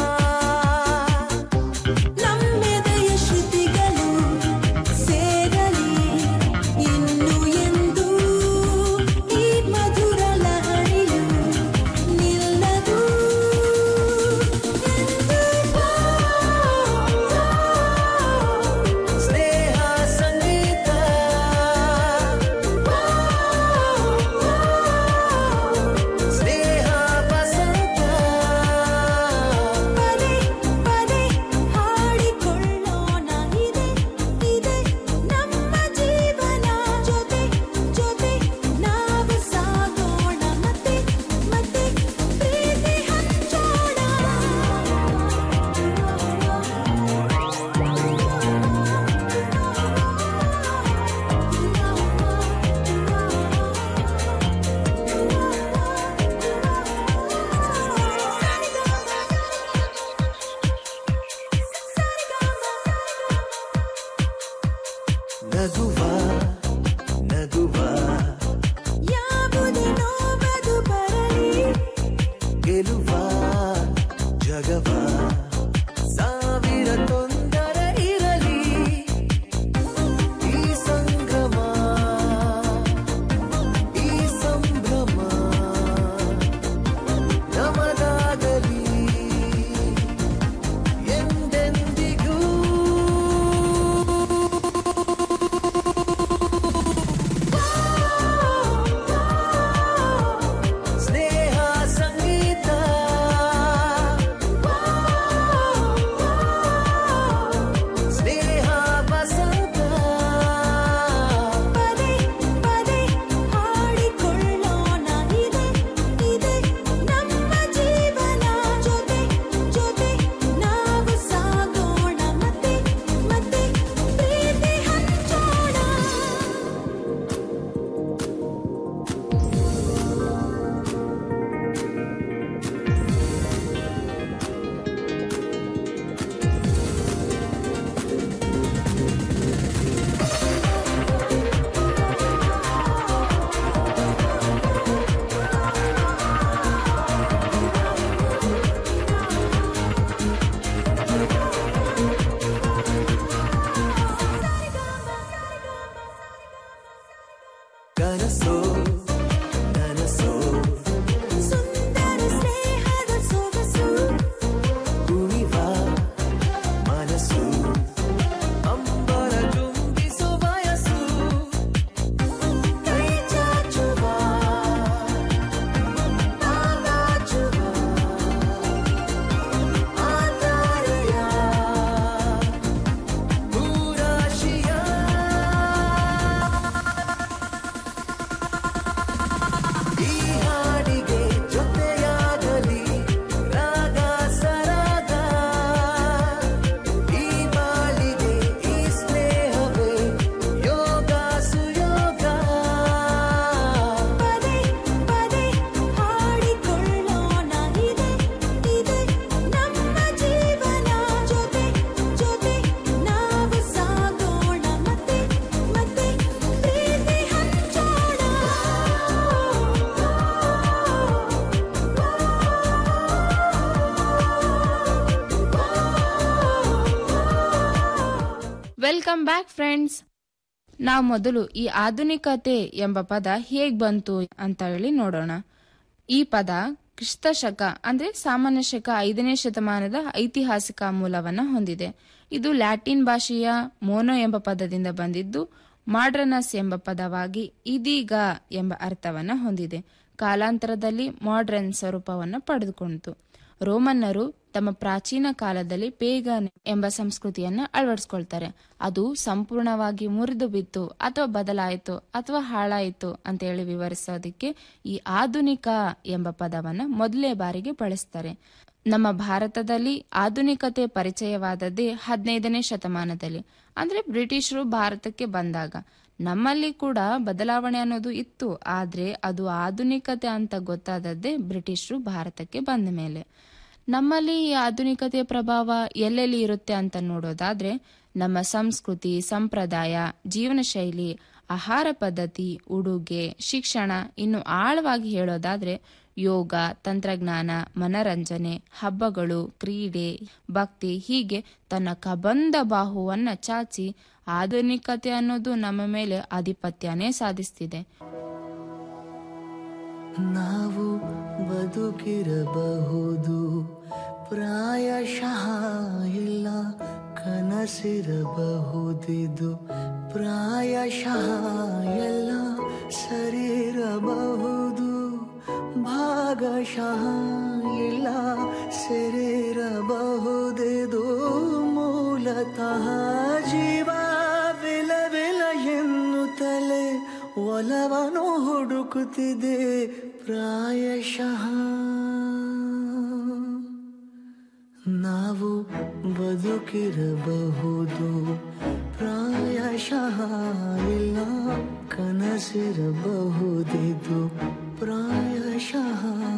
ನಮ್ಮೆದೆಯ ಶ್ರುತಿಗಳು ಸೇರಲಿ ಇನ್ನು ಎಂದು ಈ ಮಧುರ ಲಹರಿಯು ನಿಲ್ಲದು ಸ್ನೇಹ ಸಂಗೀತ ಸ್ನೇಹ ವಸಂತ ಪದೇ ಪದೇ ಹಾಡಿಕೊಳ್ಳೋಣ ಇದೆ ಇದೆ ನಮ್ಮ ಜೀವನ ಜೊತೆ ಜೊತೆ ನಾವು ಸಾಗೋಣ ಮತ್ತೆ ಮತ್ತೆ ಪ್ರೀತಿ ಹಂಚೋಣ ನಗುವ ನಗುವ ಯಾವುದೇ ನೋವದು ಬರಲಿ ಗೆಲುವ ಜಗವ ಸಾವಿರ ತೊಂದರೆ ಇರಲಿ ಈ ಸಂಗಮ ಈ ಸಂಭ್ರಮ ನಮದಾಗಲಿ ಎಂದೆಂದಿಗೂ ಸ್ನೇಹ ಸಂಗೀತ ವೆಲ್ಕಮ್ ಬ್ಯಾಕ್ ಫ್ರೆಂಡ್ಸ್ ನಾವು ಮೊದಲು ಈ ಆಧುನಿಕತೆ ಎಂಬ ಪದ ಹೇಗ್ ಬಂತು ಅಂತ ಹೇಳಿ ನೋಡೋಣ ಈ ಪದ ಕ್ರಿಸ್ತ ಶಕ ಅಂದ್ರೆ ಸಾಮಾನ್ಯ ಶಕ ಐದನೇ ಶತಮಾನದ ಐತಿಹಾಸಿಕ ಮೂಲವನ್ನ ಹೊಂದಿದೆ ಇದು ಲ್ಯಾಟಿನ್ ಭಾಷೆಯ ಮೋನೋ ಎಂಬ ಪದದಿಂದ ಬಂದಿದ್ದು ಮಾಡ್ರನಸ್ ಎಂಬ ಪದವಾಗಿ ಇದೀಗ ಎಂಬ ಅರ್ಥವನ್ನ ಹೊಂದಿದೆ ಕಾಲಾಂತರದಲ್ಲಿ ಮಾಡ್ರನ್ ಸ್ವರೂಪವನ್ನು ಪಡೆದುಕೊಂಡಿತು ರೋಮನ್ನರು ತಮ್ಮ ಪ್ರಾಚೀನ ಕಾಲದಲ್ಲಿ ಪೇಗನ್ ಎಂಬ ಸಂಸ್ಕೃತಿಯನ್ನ ಅಳವಡಿಸ್ಕೊಳ್ತಾರೆ ಅದು ಸಂಪೂರ್ಣವಾಗಿ ಮುರಿದು ಬಿತ್ತು ಅಥವಾ ಬದಲಾಯಿತು ಅಥವಾ ಹಾಳಾಯಿತು ಅಂತ ಹೇಳಿ ವಿವರಿಸೋದಕ್ಕೆ ಈ ಆಧುನಿಕ ಎಂಬ ಪದವನ್ನ ಮೊದಲೇ ಬಾರಿಗೆ ಬಳಸ್ತಾರೆ ನಮ್ಮ ಭಾರತದಲ್ಲಿ ಆಧುನಿಕತೆ ಪರಿಚಯವಾದದ್ದೇ ಹದಿನೈದನೇ ಶತಮಾನದಲ್ಲಿ ಅಂದ್ರೆ ಬ್ರಿಟಿಷರು ಭಾರತಕ್ಕೆ ಬಂದಾಗ ನಮ್ಮಲ್ಲಿ ಕೂಡ ಬದಲಾವಣೆ ಅನ್ನೋದು ಇತ್ತು ಆದ್ರೆ ಅದು ಆಧುನಿಕತೆ ಅಂತ ಗೊತ್ತಾದದ್ದೇ ಬ್ರಿಟಿಷರು ಭಾರತಕ್ಕೆ ಬಂದ ಮೇಲೆ ನಮ್ಮಲ್ಲಿ ಈ ಆಧುನಿಕತೆಯ ಪ್ರಭಾವ ಎಲ್ಲೆಲ್ಲಿ ಇರುತ್ತೆ ಅಂತ ನೋಡೋದಾದ್ರೆ ನಮ್ಮ ಸಂಸ್ಕೃತಿ ಸಂಪ್ರದಾಯ ಜೀವನ ಶೈಲಿ ಆಹಾರ ಪದ್ಧತಿ ಉಡುಗೆ ಶಿಕ್ಷಣ ಇನ್ನು ಆಳವಾಗಿ ಹೇಳೋದಾದ್ರೆ ಯೋಗ ತಂತ್ರಜ್ಞಾನ ಮನರಂಜನೆ ಹಬ್ಬಗಳು ಕ್ರೀಡೆ ಭಕ್ತಿ ಹೀಗೆ ತನ್ನ ಕಬಂದ ಬಾಹುವನ್ನ ಚಾಚಿ ಆಧುನಿಕತೆ ಅನ್ನೋದು ನಮ್ಮ ಮೇಲೆ ಆಧಿಪತ್ಯನೇ ಸಾಧಿಸ್ತಿದೆ ನಾವು ಬದುಕಿರಬಹುದು ಪ್ರಾಯಶಃ ಇಲ್ಲ ಕನಸಿರಬಹುದಿದು ಪ್ರಾಯಶಃ ಎಲ್ಲ ಸರಿರಬಹುದು ಭಾಗಶಃ ಇಲ್ಲ ಸರಿರಬಹುದಿದು ಮೂಲತಃ ಜೀವ ವಿಲ ವಿಲ ಎನ್ನುತ್ತಲೇ ಒಲವನು ಹುಡುಕುತ್ತಿದೆ ಪ್ರಾಯಶಃ ನಾವು ಬದುಕಿರಬಹುದು ಪ್ರಾಯಶಃ ಇಲ್ಲ ಕನಸಿರಬಹುದಿದು ಪ್ರಾಯಶಃ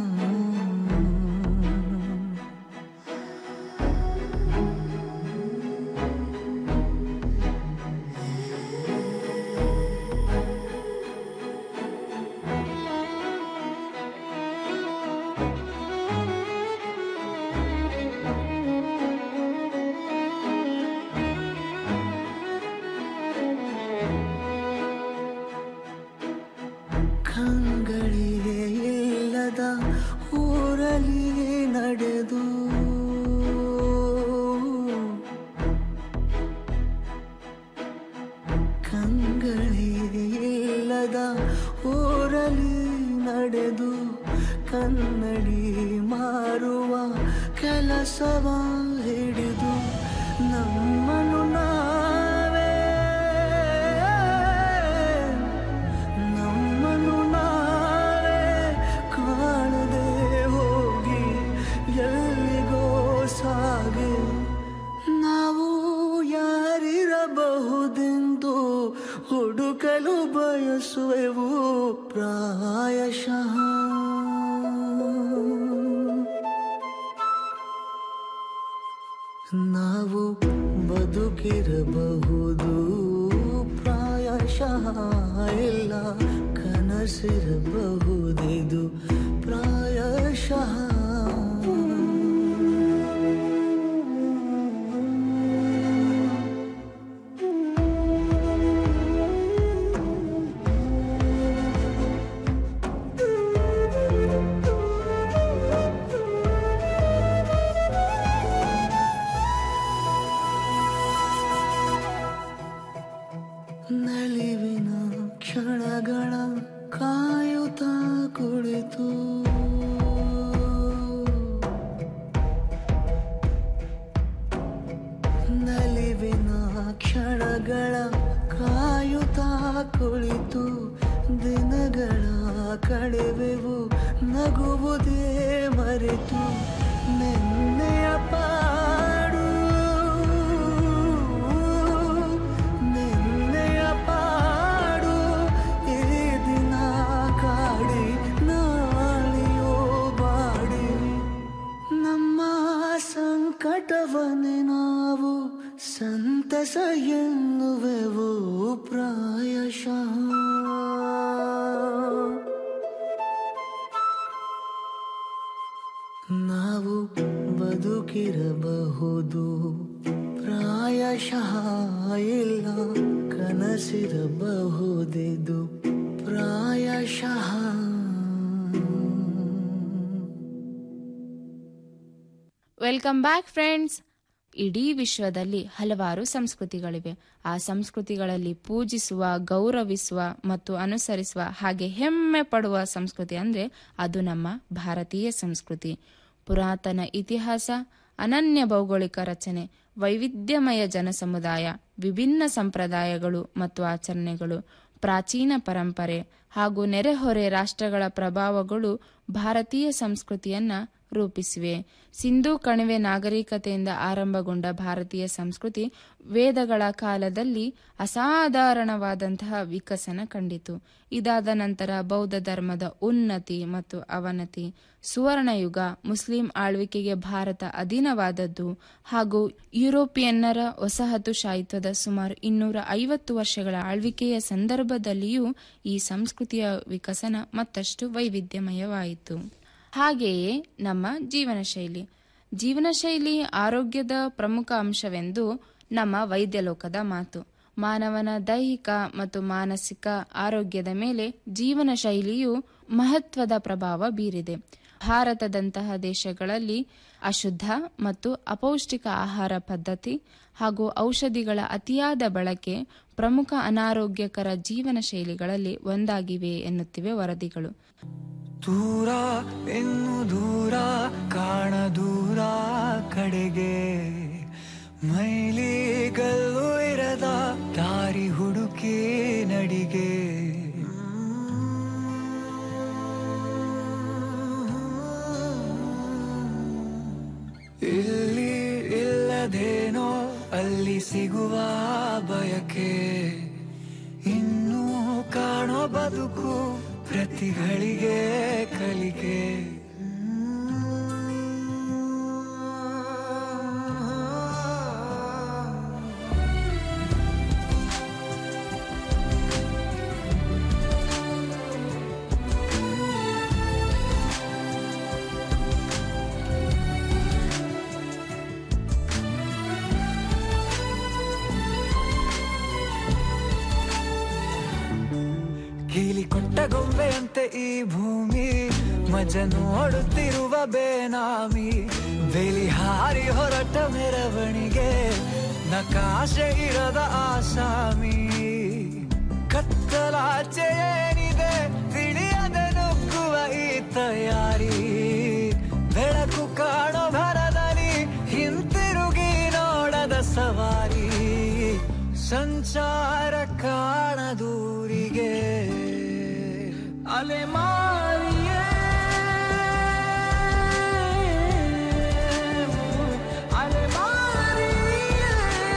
ಕಂಗಳಿಗೆ ಇಲ್ಲದ ಊರಲ್ಲಿ ನಡೆದು ಕಂಗಳಿಗೆ ಇಲ್ಲದ ಊರಲ್ಲಿ ನಡೆದು ಕನ್ನಡಿ ಮಾರುವ ಕೆಲಸವ ಹಿಡಿದು ನಮ್ಮನ್ನು ನಾವೇ ನಮ್ಮನ್ನು ನಾವೇ ಕಾಣದೆ ಹೋಗಿ ಎಲ್ಲಿಗೋ ಸಾಗಿ ನಾವು ಯಾರಿರಬಹುದೆಂದು ಹುಡುಕಲು ಬಯಸುವೆವು ಪ್ರಾಯಶಃ ನಾವು ಬದುಕಿರಬಹುದು ಪ್ರಾಯಶಃ ಇಲ್ಲ ಕನಸಿರಬಹುದಿದು ಪ್ರಾಯಶಃ ನಲಿವಿನ ಕ್ಷಣಗಳ ಕಾಯುತ್ತ ಕುಳಿತು ನಲಿವಿನ ಕ್ಷಣಗಳ ಕಾಯುತ್ತ ಕುಳಿತು ದಿನಗಳ ಕಳೆವೆವು ನಗುವುದೇ ಮರೆತು ನೆನ್ನೆಯ ಪಾಡು ನಿನ್ನೆಯ ಪಾಡು ಈ ದಿನ ಕಾಡಿ ನಾಳೆಯೋ ಬಾಡಿ ನಮ್ಮ ಸಂಕಟವನ್ನೇ ನಾವು ಸಂತಸ ಎನ್ನುವೆವು ಪ್ರಾಯಶಃ ನಾವು ಬದುಕಿರಬಹುದು ಪ್ರಾಯಶಃ ಇಲ್ಲ ಕನಸಿರಬಹುದಿದು ಪ್ರಾಯಶಃ ವೆಲ್ಕಮ್ ಬ್ಯಾಕ್ ಫ್ರೆಂಡ್ಸ್ ಇಡೀ ವಿಶ್ವದಲ್ಲಿ ಹಲವಾರು ಸಂಸ್ಕೃತಿಗಳಿವೆ ಆ ಸಂಸ್ಕೃತಿಗಳಲ್ಲಿ ಪೂಜಿಸುವ ಗೌರವಿಸುವ ಮತ್ತು ಅನುಸರಿಸುವ ಹಾಗೆ ಹೆಮ್ಮೆ ಪಡುವ ಸಂಸ್ಕೃತಿ ಅಂದ್ರೆ ಅದು ನಮ್ಮ ಭಾರತೀಯ ಸಂಸ್ಕೃತಿ ಪುರಾತನ ಇತಿಹಾಸ ಅನನ್ಯ ಭೌಗೋಳಿಕ ರಚನೆ ವೈವಿಧ್ಯಮಯ ಜನಸಮುದಾಯ ವಿಭಿನ್ನ ಸಂಪ್ರದಾಯಗಳು ಮತ್ತು ಆಚರಣೆಗಳು ಪ್ರಾಚೀನ ಪರಂಪರೆ ಹಾಗೂ ನೆರೆಹೊರೆ ರಾಷ್ಟ್ರಗಳ ಪ್ರಭಾವಗಳು ಭಾರತೀಯ ಸಂಸ್ಕೃತಿಯನ್ನ ರೂಪಿಸಿವೆ ಸಿಂಧೂ ಕಣಿವೆ ನಾಗರಿಕತೆಯಿಂದ ಆರಂಭಗೊಂಡ ಭಾರತೀಯ ಸಂಸ್ಕೃತಿ ವೇದಗಳ ಕಾಲದಲ್ಲಿ ಅಸಾಧಾರಣವಾದಂತಹ ವಿಕಸನ ಕಂಡಿತು ಇದಾದ ನಂತರ ಬೌದ್ಧ ಧರ್ಮದ ಉನ್ನತಿ ಮತ್ತು ಅವನತಿ ಸುವರ್ಣಯುಗ ಮುಸ್ಲಿಂ ಆಳ್ವಿಕೆಗೆ ಭಾರತ ಅಧೀನವಾದದ್ದು ಹಾಗೂ ಯುರೋಪಿಯನ್ನರ ವಸಾಹತುಶಾಹಿತ್ವದ ಸುಮಾರು ಇನ್ನೂರ ಐವತ್ತು ವರ್ಷಗಳ ಆಳ್ವಿಕೆಯ ಸಂದರ್ಭದಲ್ಲಿಯೂ ಈ ಸಂಸ್ಕೃತಿಯ ವಿಕಸನ ಮತ್ತಷ್ಟು ವೈವಿಧ್ಯಮಯವಾಯಿತು ಹಾಗೆಯೇ ನಮ್ಮ ಜೀವನ ಶೈಲಿ ಜೀವನ ಶೈಲಿ ಆರೋಗ್ಯದ ಪ್ರಮುಖ ಅಂಶವೆಂದು ನಮ್ಮ ವೈದ್ಯ ಲೋಕದ ಮಾತು ಮಾನವನ ದೈಹಿಕ ಮತ್ತು ಮಾನಸಿಕ ಆರೋಗ್ಯದ ಮೇಲೆ ಜೀವನ ಶೈಲಿಯು ಮಹತ್ವದ ಪ್ರಭಾವ ಬೀರಿದೆ ಭಾರತದಂತಹ ದೇಶಗಳಲ್ಲಿ ಅಶುದ್ಧ ಮತ್ತು ಅಪೌಷ್ಟಿಕ ಆಹಾರ ಪದ್ಧತಿ ಹಾಗೂ ಔಷಧಿಗಳ ಅತಿಯಾದ ಬಳಕೆ ಪ್ರಮುಖ ಅನಾರೋಗ್ಯಕರ ಜೀವನ ಶೈಲಿಗಳಲ್ಲಿ ಒಂದಾಗಿವೆ ಎನ್ನುತ್ತಿವೆ ವರದಿಗಳು ದೂರ ಇನ್ನು ದೂರ ಕಾಣ ದೂರ ಕಡೆಗೆ ಮೈಲಿಗಲ್ಲು ಇರದ ದಾರಿ ಹುಡುಕಿ ನಡಿಗೆ ಇಲ್ಲಿ ಇಲ್ಲದೇನೋ ಅಲ್ಲಿ ಸಿಗುವ ಬಯಕೆ ಇನ್ನೂ ಕಾಣೋ ಬದುಕು ಪ್ರತಿಗಳಿಗೆ ಕಲಿಕೆ ಕೀಲಿ ಕೊಟ್ಟ ಗೊಂಬೆಯಂತೆ ಈ ಭೂಮಿ ಮಜ ನೋಡುತ್ತಿರುವ ಬೇನಾಮಿ ಬೇಲಿ ಹಾರಿ ಹೊರಟ ಮೆರವಣಿಗೆ ನಕಾಶೆ ಇರದ ಆಸಾಮಿ ಕತ್ತಲಾಚೆ ಏನಿದೆ ತಿಳಿಯದೆ ನುಗ್ಗುವ ಈ ತಯಾರಿ ಬೆಳಕು ಕಾಣೋ ಭರದಲ್ಲಿ ಹಿಂತಿರುಗಿ ನೋಡದ ಸವಾರಿ ಸಂಚಾರ ಕಾಣದೂರಿಗೆ ಅಲೆಮಾರಿಯೇ ಅಲೆಮಾರಿಯೇ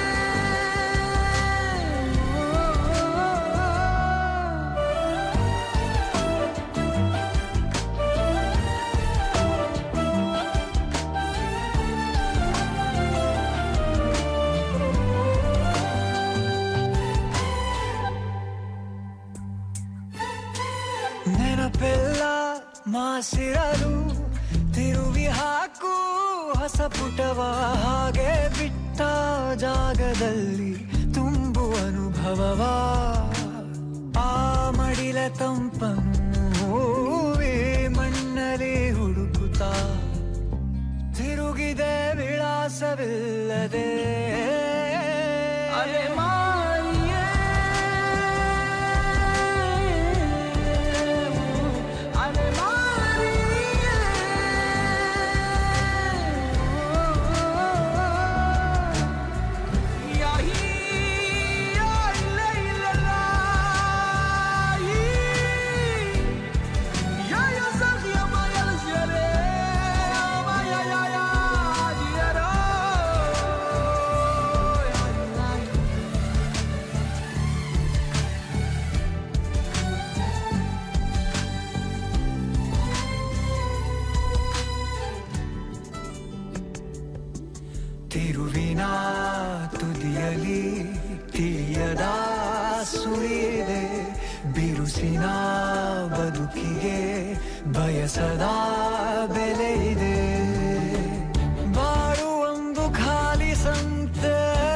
ನೆನಪೆಲ್ಲ ಮಾಸಿರಲು ತಿರುವಿ ಹಾಕು ಹೊಸ ಪುಟವ ಹಾಗೆ ಬಿಟ್ಟ ಜಾಗದಲ್ಲಿ ತುಂಬು ಅನುಭವವ ಆ ಮಡಿಲ ತಂಪನ್ನು ಈ ಮಣ್ಣಲ್ಲಿ ಹುಡುಕುತ್ತಾ ತಿರುಗಿದೆ ವಿಳಾಸವಿಲ್ಲದೆ ಅಲೆಮಾರಿಯೇ ಅಲೆಮಾರಿಯೇ ಯಾಹೀ ಯಾ ಇಲ್ಲ ಇಲ್ಲ ಲಾ ಯೀ ಯಾ ಯಾ ಸಖಿಯ ಮಾಯಲ್ ಶರೆ ಮಾಯಾ ಯಾ ಯಾ ದಿಯರಾ ತಿರುವಿನ ತುದಿಯಲಿ ತಿಳಿಯದ ಸುಳಿದೆ ಬಿರುಸಿನ ಬದುಕಿಗೆ ಬಯಸದ ಬೆಲೆ ಇದೆ ಬಾಳು ಒಂದು ಖಾಲಿ ಸಂತೆ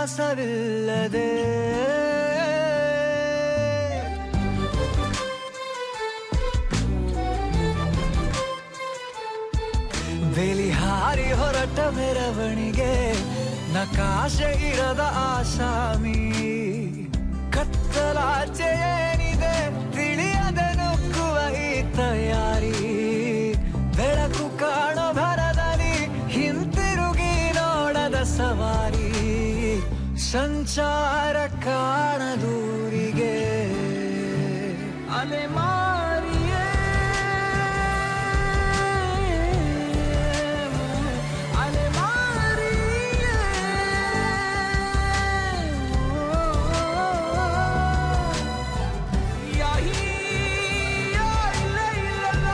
ವಿಶ್ವಾಸವಿಲ್ಲದೆ ಬೇಲಿ ಹಾರಿ ಹೊರಟ ಮೆರವಣಿಗೆ ನಕಾಶೆ ಇರದ ಆಸಾಮಿ ಕತ್ತಲಾಚೆ ಏನಿದೆ ತಿಳಿಯದೆ ನುಗ್ಗುವ ಈ ತಯಾರಿ ಬೆಳಕು ಕಾಣೋ ಭರದಲ್ಲಿ ಹಿಂತಿರುಗಿ ನೋಡದ ಸವಾರಿ ಸಂಚಾರ ಕಾಣದೂರಿಗೆ ಅಲೆ ಮಾರಿಯೇ ಅಲೆ ಮಾರಿಯೇ ಯಾಹಿ ಯಾ ಇಲ್ಲ ಇಲ್ಲ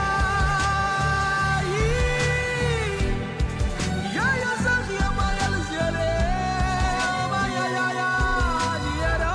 ಯಾ ಯಾ ಸಖಿಯ ಮಾಯಲ್ ಜರೆ ಮಾಯಾ ಯಾ ಯಾ ದಿಯರಾ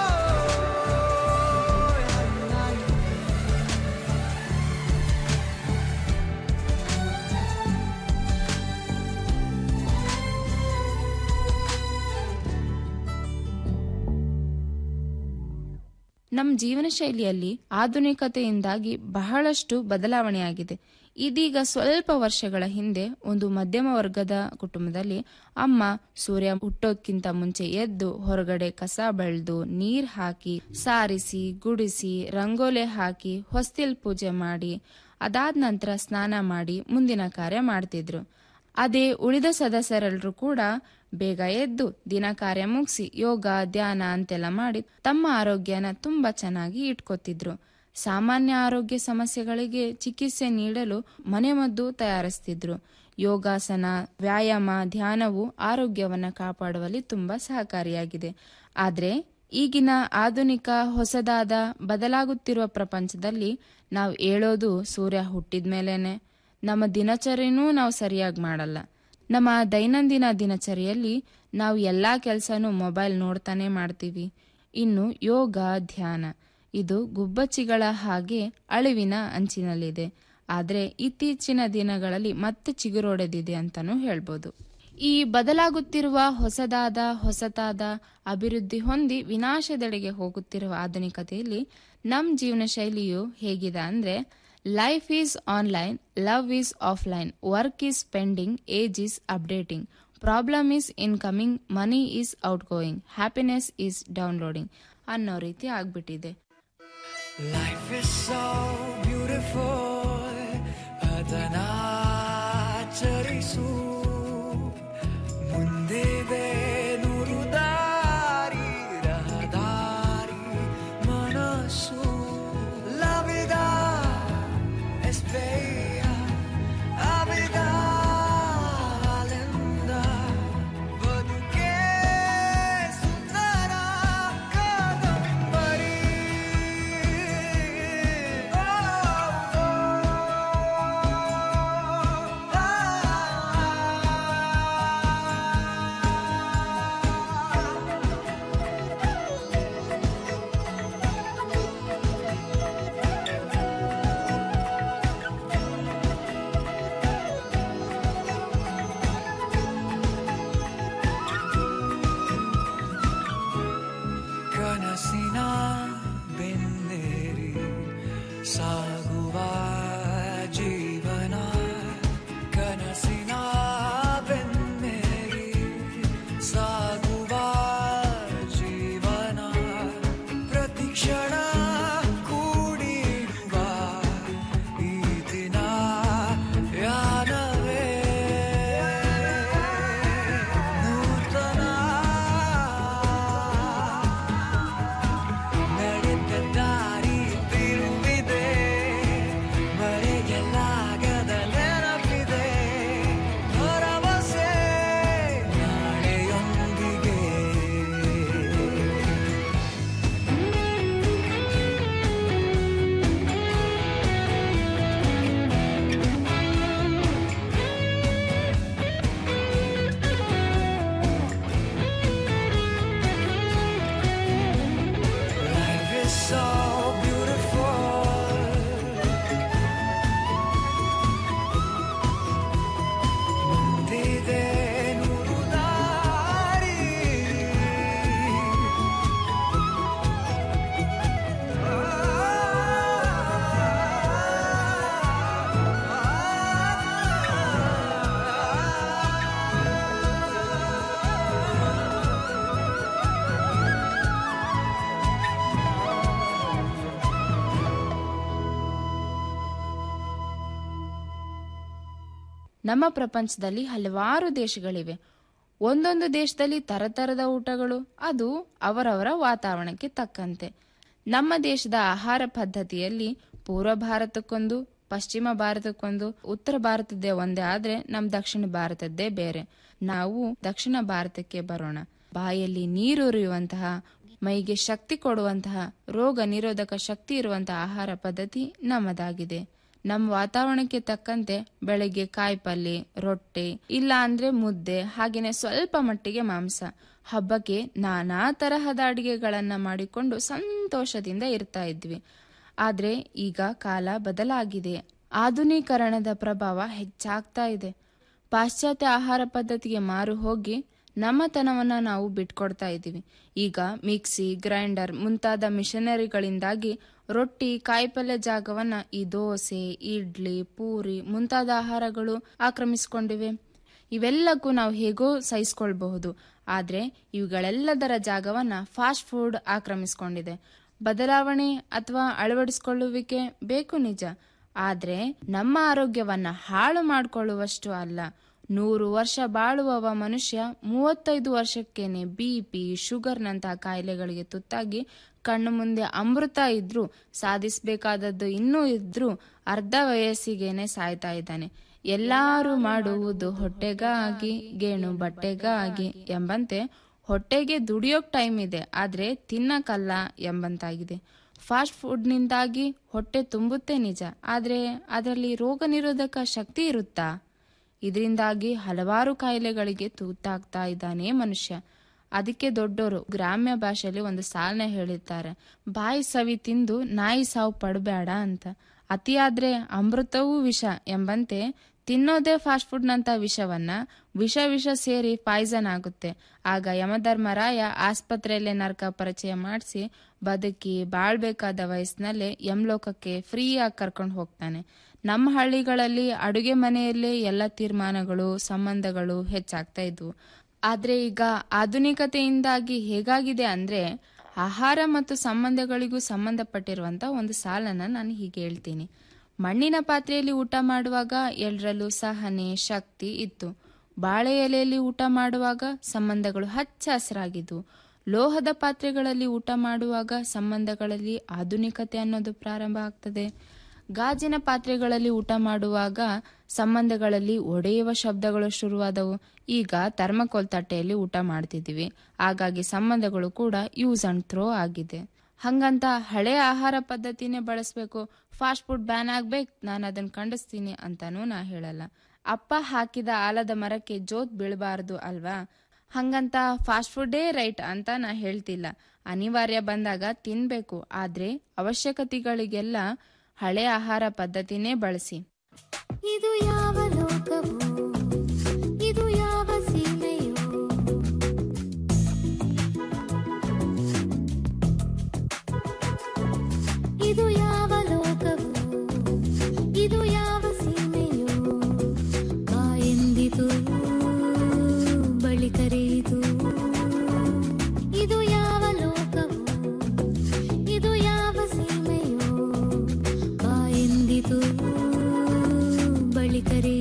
ನಮ್ಮ ಜೀವನ ಶೈಲಿಯಲ್ಲಿ ಆಧುನಿಕತೆಯಿಂದಾಗಿ ಬಹಳಷ್ಟು ಬದಲಾವಣೆಯಾಗಿದೆ ಇದೀಗ ಸ್ವಲ್ಪ ವರ್ಷಗಳ ಹಿಂದೆ ಒಂದು ಮಧ್ಯಮ ವರ್ಗದ ಕುಟುಂಬದಲ್ಲಿ ಅಮ್ಮ ಸೂರ್ಯ ಹುಟ್ಟೋಕ್ಕಿಂತ ಮುಂಚೆ ಎದ್ದು ಹೊರಗಡೆ ಕಸ ಬೆಳೆದು ನೀರ್ ಹಾಕಿ ಸಾರಿಸಿ ಗುಡಿಸಿ ರಂಗೋಲೆ ಹಾಕಿ ಹೊಸ್ತಿಲ್ ಪೂಜೆ ಮಾಡಿ ಅದಾದ ನಂತರ ಸ್ನಾನ ಮಾಡಿ ಮುಂದಿನ ಕಾರ್ಯ ಮಾಡ್ತಿದ್ರು ಅದೇ ಉಳಿದ ಸದಸ್ಯರೆಲ್ಲರೂ ಕೂಡ ಬೇಗ ಎದ್ದು ದಿನ ಕಾರ್ಯ ಮುಗಿಸಿ ಯೋಗ ಧ್ಯಾನ ಅಂತೆಲ್ಲ ಮಾಡಿ ತಮ್ಮ ಆರೋಗ್ಯನ ತುಂಬಾ ಚೆನ್ನಾಗಿ ಇಟ್ಕೋತಿದ್ರು ಸಾಮಾನ್ಯ ಆರೋಗ್ಯ ಸಮಸ್ಯೆಗಳಿಗೆ ಚಿಕಿತ್ಸೆ ನೀಡಲು ಮನೆಮದ್ದು ತಯಾರಿಸ್ತಿದ್ರು ಯೋಗಾಸನ ವ್ಯಾಯಾಮ ಧ್ಯಾನವು ಆರೋಗ್ಯವನ್ನ ಕಾಪಾಡುವಲ್ಲಿ ತುಂಬಾ ಸಹಕಾರಿಯಾಗಿದೆ ಆದ್ರೆ ಈಗಿನ ಆಧುನಿಕ ಹೊಸದಾದ ಬದಲಾಗುತ್ತಿರುವ ಪ್ರಪಂಚದಲ್ಲಿ ನಾವು ಹೇಳೋದು ಸೂರ್ಯ ಹುಟ್ಟಿದ ಮೇಲೇನೆ ನಮ್ಮ ದಿನಚರಿನೂ ನಾವು ಸರಿಯಾಗಿ ಮಾಡಲ್ಲ ನಮ್ಮ ದೈನಂದಿನ ದಿನಚರಿಯಲ್ಲಿ ನಾವು ಎಲ್ಲಾ ಕೆಲಸನೂ ಮೊಬೈಲ್ ನೋಡ್ತಾನೆ ಮಾಡ್ತೀವಿ ಇನ್ನು ಯೋಗ ಧ್ಯಾನ ಇದು ಗುಬ್ಬಚ್ಚಿಗಳ ಹಾಗೆ ಅಳಿವಿನ ಅಂಚಿನಲ್ಲಿದೆ ಆದ್ರೆ ಇತ್ತೀಚಿನ ದಿನಗಳಲ್ಲಿ ಮತ್ತೆ ಚಿಗುರೊಡೆದಿದೆ ಅಂತಾನೂ ಹೇಳ್ಬೋದು ಈ ಬದಲಾಗುತ್ತಿರುವ ಹೊಸದಾದ ಹೊಸತಾದ ಅಭಿವೃದ್ಧಿ ಹೊಂದಿ ವಿನಾಶದೆಡೆಗೆ ಹೋಗುತ್ತಿರುವ ಆಧುನಿಕತೆಯಲ್ಲಿ ನಮ್ಮ ಜೀವನ ಶೈಲಿಯು ಹೇಗಿದೆ ಅಂದ್ರೆ life is online love is offline work is pending age is updating problem is incoming money is outgoing happiness is downloading ಅನ್ನೋ ರೀತಿ ಆಗ್ಬಿಟ್ಟಿದೆ Life is so beautiful ಅದನಾಚರಿಸು ಮುಂದಿದೆ ನೂರು ದಾರಿ ರಹದಾರಿ ಮನಸ್ಸು ಲವಿದ ಎಸ್ಪೇಯ ಅವಿದ ಆಲಿಂದ ಬದುಕೆ ಸುಂದರ ಕಾದಂಬರಿ ಓ, ಓ, ನಮ್ಮ ಪ್ರಪಂಚದಲ್ಲಿ ಹಲವಾರು ದೇಶಗಳಿವೆ ಒಂದೊಂದು ದೇಶದಲ್ಲಿ ತರತರದ ಊಟಗಳು ಅದು ಅವರವರ ವಾತಾವರಣಕ್ಕೆ ತಕ್ಕಂತೆ ನಮ್ಮ ದೇಶದ ಆಹಾರ ಪದ್ಧತಿಯಲ್ಲಿ ಪೂರ್ವ ಭಾರತಕ್ಕೊಂದು ಪಶ್ಚಿಮ ಭಾರತಕ್ಕೊಂದು ಉತ್ತರ ಭಾರತದ್ದೇ ಒಂದೇ ಆದ್ರೆ ನಮ್ ದಕ್ಷಿಣ ಭಾರತದ್ದೇ ಬೇರೆ ನಾವು ದಕ್ಷಿಣ ಭಾರತಕ್ಕೆ ಬರೋಣ ಬಾಯಲ್ಲಿ ನೀರೂರಿಯುವಂತಹ ಮೈಗೆ ಶಕ್ತಿ ಕೊಡುವಂತಹ ರೋಗ ನಿರೋಧಕ ಶಕ್ತಿ ಇರುವಂತಹ ಆಹಾರ ಪದ್ಧತಿ ನಮ್ಮದಾಗಿದೆ ನಮ್ಮ ವಾತಾವರಣಕ್ಕೆ ತಕ್ಕಂತೆ ಬೆಳಗ್ಗೆ ಕಾಯಿಪಲ್ಲೆ ರೊಟ್ಟೆ ಇಲ್ಲ ಅಂದ್ರೆ ಮುದ್ದೆ ಹಾಗೇನೆ ಸ್ವಲ್ಪ ಮಟ್ಟಿಗೆ ಮಾಂಸ ಹಬ್ಬಕ್ಕೆ ನಾನಾ ತರಹದ ಅಡಿಗೆಗಳನ್ನ ಮಾಡಿಕೊಂಡು ಸಂತೋಷದಿಂದ ಇರ್ತಾ ಇದ್ವಿ ಆದ್ರೆ ಈಗ ಕಾಲ ಬದಲಾಗಿದೆ ಆಧುನೀಕರಣದ ಪ್ರಭಾವ ಹೆಚ್ಚಾಗ್ತಾ ಇದೆ ಪಾಶ್ಚಾತ್ಯ ಆಹಾರ ಪದ್ಧತಿಗೆ ಮಾರು ಹೋಗಿ ನಮ್ಮತನವನ್ನ ನಾವು ಬಿಟ್ಕೊಡ್ತಾ ಇದ್ದೀವಿ ಈಗ ಮಿಕ್ಸಿ ಗ್ರೈಂಡರ್ ಮುಂತಾದ ಮಿಷನರಿಗಳಿಂದಾಗಿ ರೊಟ್ಟಿ ಕಾಯಿಪಲ್ಯ ಜಾಗವನ್ನ ಈ ದೋಸೆ ಇಡ್ಲಿ ಪೂರಿ ಮುಂತಾದ ಆಹಾರಗಳು ಆಕ್ರಮಿಸಿಕೊಂಡಿವೆ ಇವೆಲ್ಲಕ್ಕೂ ನಾವು ಹೇಗೋ ಸಹಿಸ್ಕೊಳ್ಬಹುದು ಆದ್ರೆ ಇವುಗಳೆಲ್ಲದರ ಜಾಗವನ್ನ ಫಾಸ್ಟ್ ಫುಡ್ ಆಕ್ರಮಿಸಿಕೊಂಡಿದೆ ಬದಲಾವಣೆ ಅಥವಾ ಅಳವಡಿಸಿಕೊಳ್ಳುವಿಕೆ ಬೇಕು ನಿಜ ಆದ್ರೆ ನಮ್ಮ ಆರೋಗ್ಯವನ್ನ ಹಾಳು ಮಾಡಿಕೊಳ್ಳುವಷ್ಟು ಅಲ್ಲ ನೂರು ವರ್ಷ ಬಾಳುವವ ಮನುಷ್ಯ ಮೂವತ್ತೈದು ವರ್ಷಕ್ಕೇನೆ ಬಿಪಿ ಶುಗರ್ನಂತಹ ಕಾಯಿಲೆಗಳಿಗೆ ತುತ್ತಾಗಿ ಕಣ್ಣು ಮುಂದೆ ಅಮೃತ ಇದ್ರೂ ಸಾಧಿಸಬೇಕಾದದ್ದು ಇನ್ನೂ ಇದ್ರೂ ಅರ್ಧ ವಯಸ್ಸಿಗೇನೆ ಸಾಯ್ತಾ ಇದ್ದಾನೆ ಎಲ್ಲಾರು ಮಾಡುವುದು ಹೊಟ್ಟೆಗಾಗಿ ಗೇಣು ಬಟ್ಟೆಗಾಗಿ ಎಂಬಂತೆ ಹೊಟ್ಟೆಗೆ ದುಡಿಯೋಕ್ ಟೈಮ್ ಇದೆ ಆದ್ರೆ ತಿನ್ನಕಲ್ಲ ಎಂಬಂತಾಗಿದೆ ಫಾಸ್ಟ್ ಫುಡ್ನಿಂದಾಗಿ ಹೊಟ್ಟೆ ತುಂಬುತ್ತೆ ನಿಜ ಆದ್ರೆ ಅದರಲ್ಲಿ ರೋಗ ನಿರೋಧಕ ಶಕ್ತಿ ಇರುತ್ತಾ ಇದರಿಂದಾಗಿ ಹಲವಾರು ಕಾಯಿಲೆಗಳಿಗೆ ತೂತಾಗ್ತಾ ಇದ್ದಾನೆ ಮನುಷ್ಯ ಅದಕ್ಕೆ ದೊಡ್ಡೋರು ಗ್ರಾಮ್ಯ ಭಾಷೆಯಲ್ಲಿ ಒಂದು ಸಾಲನೆ ಹೇಳಿರ್ತಾರೆ ಬಾಯಿ ಸವಿ ತಿಂದು ನಾಯಿ ಸಾವು ಪಡಬೇಡ ಅಂತ ಅತಿಯಾದ್ರೆ ಅಮೃತವೂ ವಿಷ ಎಂಬಂತೆ ತಿನ್ನೋದೇ ಫಾಸ್ಟ್ ಫುಡ್ನಂತ ವಿಷವನ್ನ ವಿಷ ವಿಷ ಸೇರಿ ಪಾಯ್ಸನ್ ಆಗುತ್ತೆ ಆಗ ಯಮಧರ್ಮರಾಯ ಆಸ್ಪತ್ರೆಯಲ್ಲೇ ನರಕ ಪರಿಚಯ ಮಾಡಿಸಿ ಬದುಕಿ ಬಾಳ್ಬೇಕಾದ ವಯಸ್ಸಿನಲ್ಲೇ ಯಮಲೋಕಕ್ಕೆ ಫ್ರೀಯಾಗಿ ಕರ್ಕೊಂಡು ಹೋಗ್ತಾನೆ ನಮ್ಮ ಹಳ್ಳಿಗಳಲ್ಲಿ ಅಡುಗೆ ಮನೆಯಲ್ಲೇ ಎಲ್ಲ ತೀರ್ಮಾನಗಳು ಸಂಬಂಧಗಳು ಹೆಚ್ಚಾಗ್ತಾ ಇದ್ವು ಆದ್ರೆ ಈಗ ಆಧುನಿಕತೆಯಿಂದಾಗಿ ಹೇಗಾಗಿದೆ ಅಂದ್ರೆ ಆಹಾರ ಮತ್ತು ಸಂಬಂಧಗಳಿಗೂ ಸಂಬಂಧಪಟ್ಟಿರುವಂತ ಒಂದು ಸಾಲನ್ನ ನಾನು ಹೀಗೆ ಹೇಳ್ತೀನಿ ಮಣ್ಣಿನ ಪಾತ್ರೆಯಲ್ಲಿ ಊಟ ಮಾಡುವಾಗ ಎಲ್ಲರಲ್ಲೂ ಸಹನೆ ಶಕ್ತಿ ಇತ್ತು ಬಾಳೆ ಎಲೆಯಲ್ಲಿ ಊಟ ಮಾಡುವಾಗ ಸಂಬಂಧಗಳು ಹಚ್ಚ ಹಸಿರಾಗಿದ್ವು ಲೋಹದ ಪಾತ್ರೆಗಳಲ್ಲಿ ಊಟ ಮಾಡುವಾಗ ಸಂಬಂಧಗಳಲ್ಲಿ ಆಧುನಿಕತೆ ಅನ್ನೋದು ಪ್ರಾರಂಭ ಆಗ್ತದೆ ಗಾಜಿನ ಪಾತ್ರೆಗಳಲ್ಲಿ ಊಟ ಮಾಡುವಾಗ ಸಂಬಂಧಗಳಲ್ಲಿ ಒಡೆಯುವ ಶಬ್ದಗಳು ಶುರುವಾದವು ಈಗ ಥರ್ಮಕೋಲ್ ತಟ್ಟೆಯಲ್ಲಿ ಊಟ ಮಾಡ್ತಿದ್ದೀವಿ ಹಾಗಾಗಿ ಸಂಬಂಧಗಳು ಕೂಡ ಯೂಸ್ ಅಂಡ್ ಥ್ರೋ ಆಗಿದೆ ಹಂಗಂತ ಹಳೆ ಆಹಾರ ಪದ್ಧತಿನೇ ಬಳಸಬೇಕು ಫಾಸ್ಟ್ ಫುಡ್ ಬ್ಯಾನ್ ಆಗ್ಬೇಕು ನಾನು ಅದನ್ನ ಖಂಡಿಸ್ತೀನಿ ಅಂತಾನೂ ನಾ ಹೇಳಲ್ಲ ಅಪ್ಪ ಹಾಕಿದ ಆಲದ ಮರಕ್ಕೆ ಜೋತ್ ಬೀಳಬಾರದು ಅಲ್ವಾ ಹಂಗಂತ ಫಾಸ್ಟ್ ಫುಡ್ಡೇ ರೈಟ್ ಅಂತ ನಾ ಹೇಳ್ತಿಲ್ಲ ಅನಿವಾರ್ಯ ಬಂದಾಗ ತಿನ್ಬೇಕು ಆದ್ರೆ ಅವಶ್ಯಕತೆಗಳಿಗೆಲ್ಲ ಹಳೆ ಆಹಾರ ಪದ್ಧತಿನೇ ಬಳಸಿ ಇದು ಯಾವ ಲೋಕವು ಇದು ಯಾವ ಸೀಮೆಯು ಇದು ಯಾವ ಲೋಕವು ಇದು ಯಾವ ಸೀಮೆಯು ಬಾ ಎಂದಿತು ಬಳಿ ಕರೆಯಿತು ಇದು ಯಾವ ಲೋಕವು ಇದು ಯಾವ ಸೀಮೆಯು ಬಾ ಎಂದಿತು ಬಳಿ ಕರೆ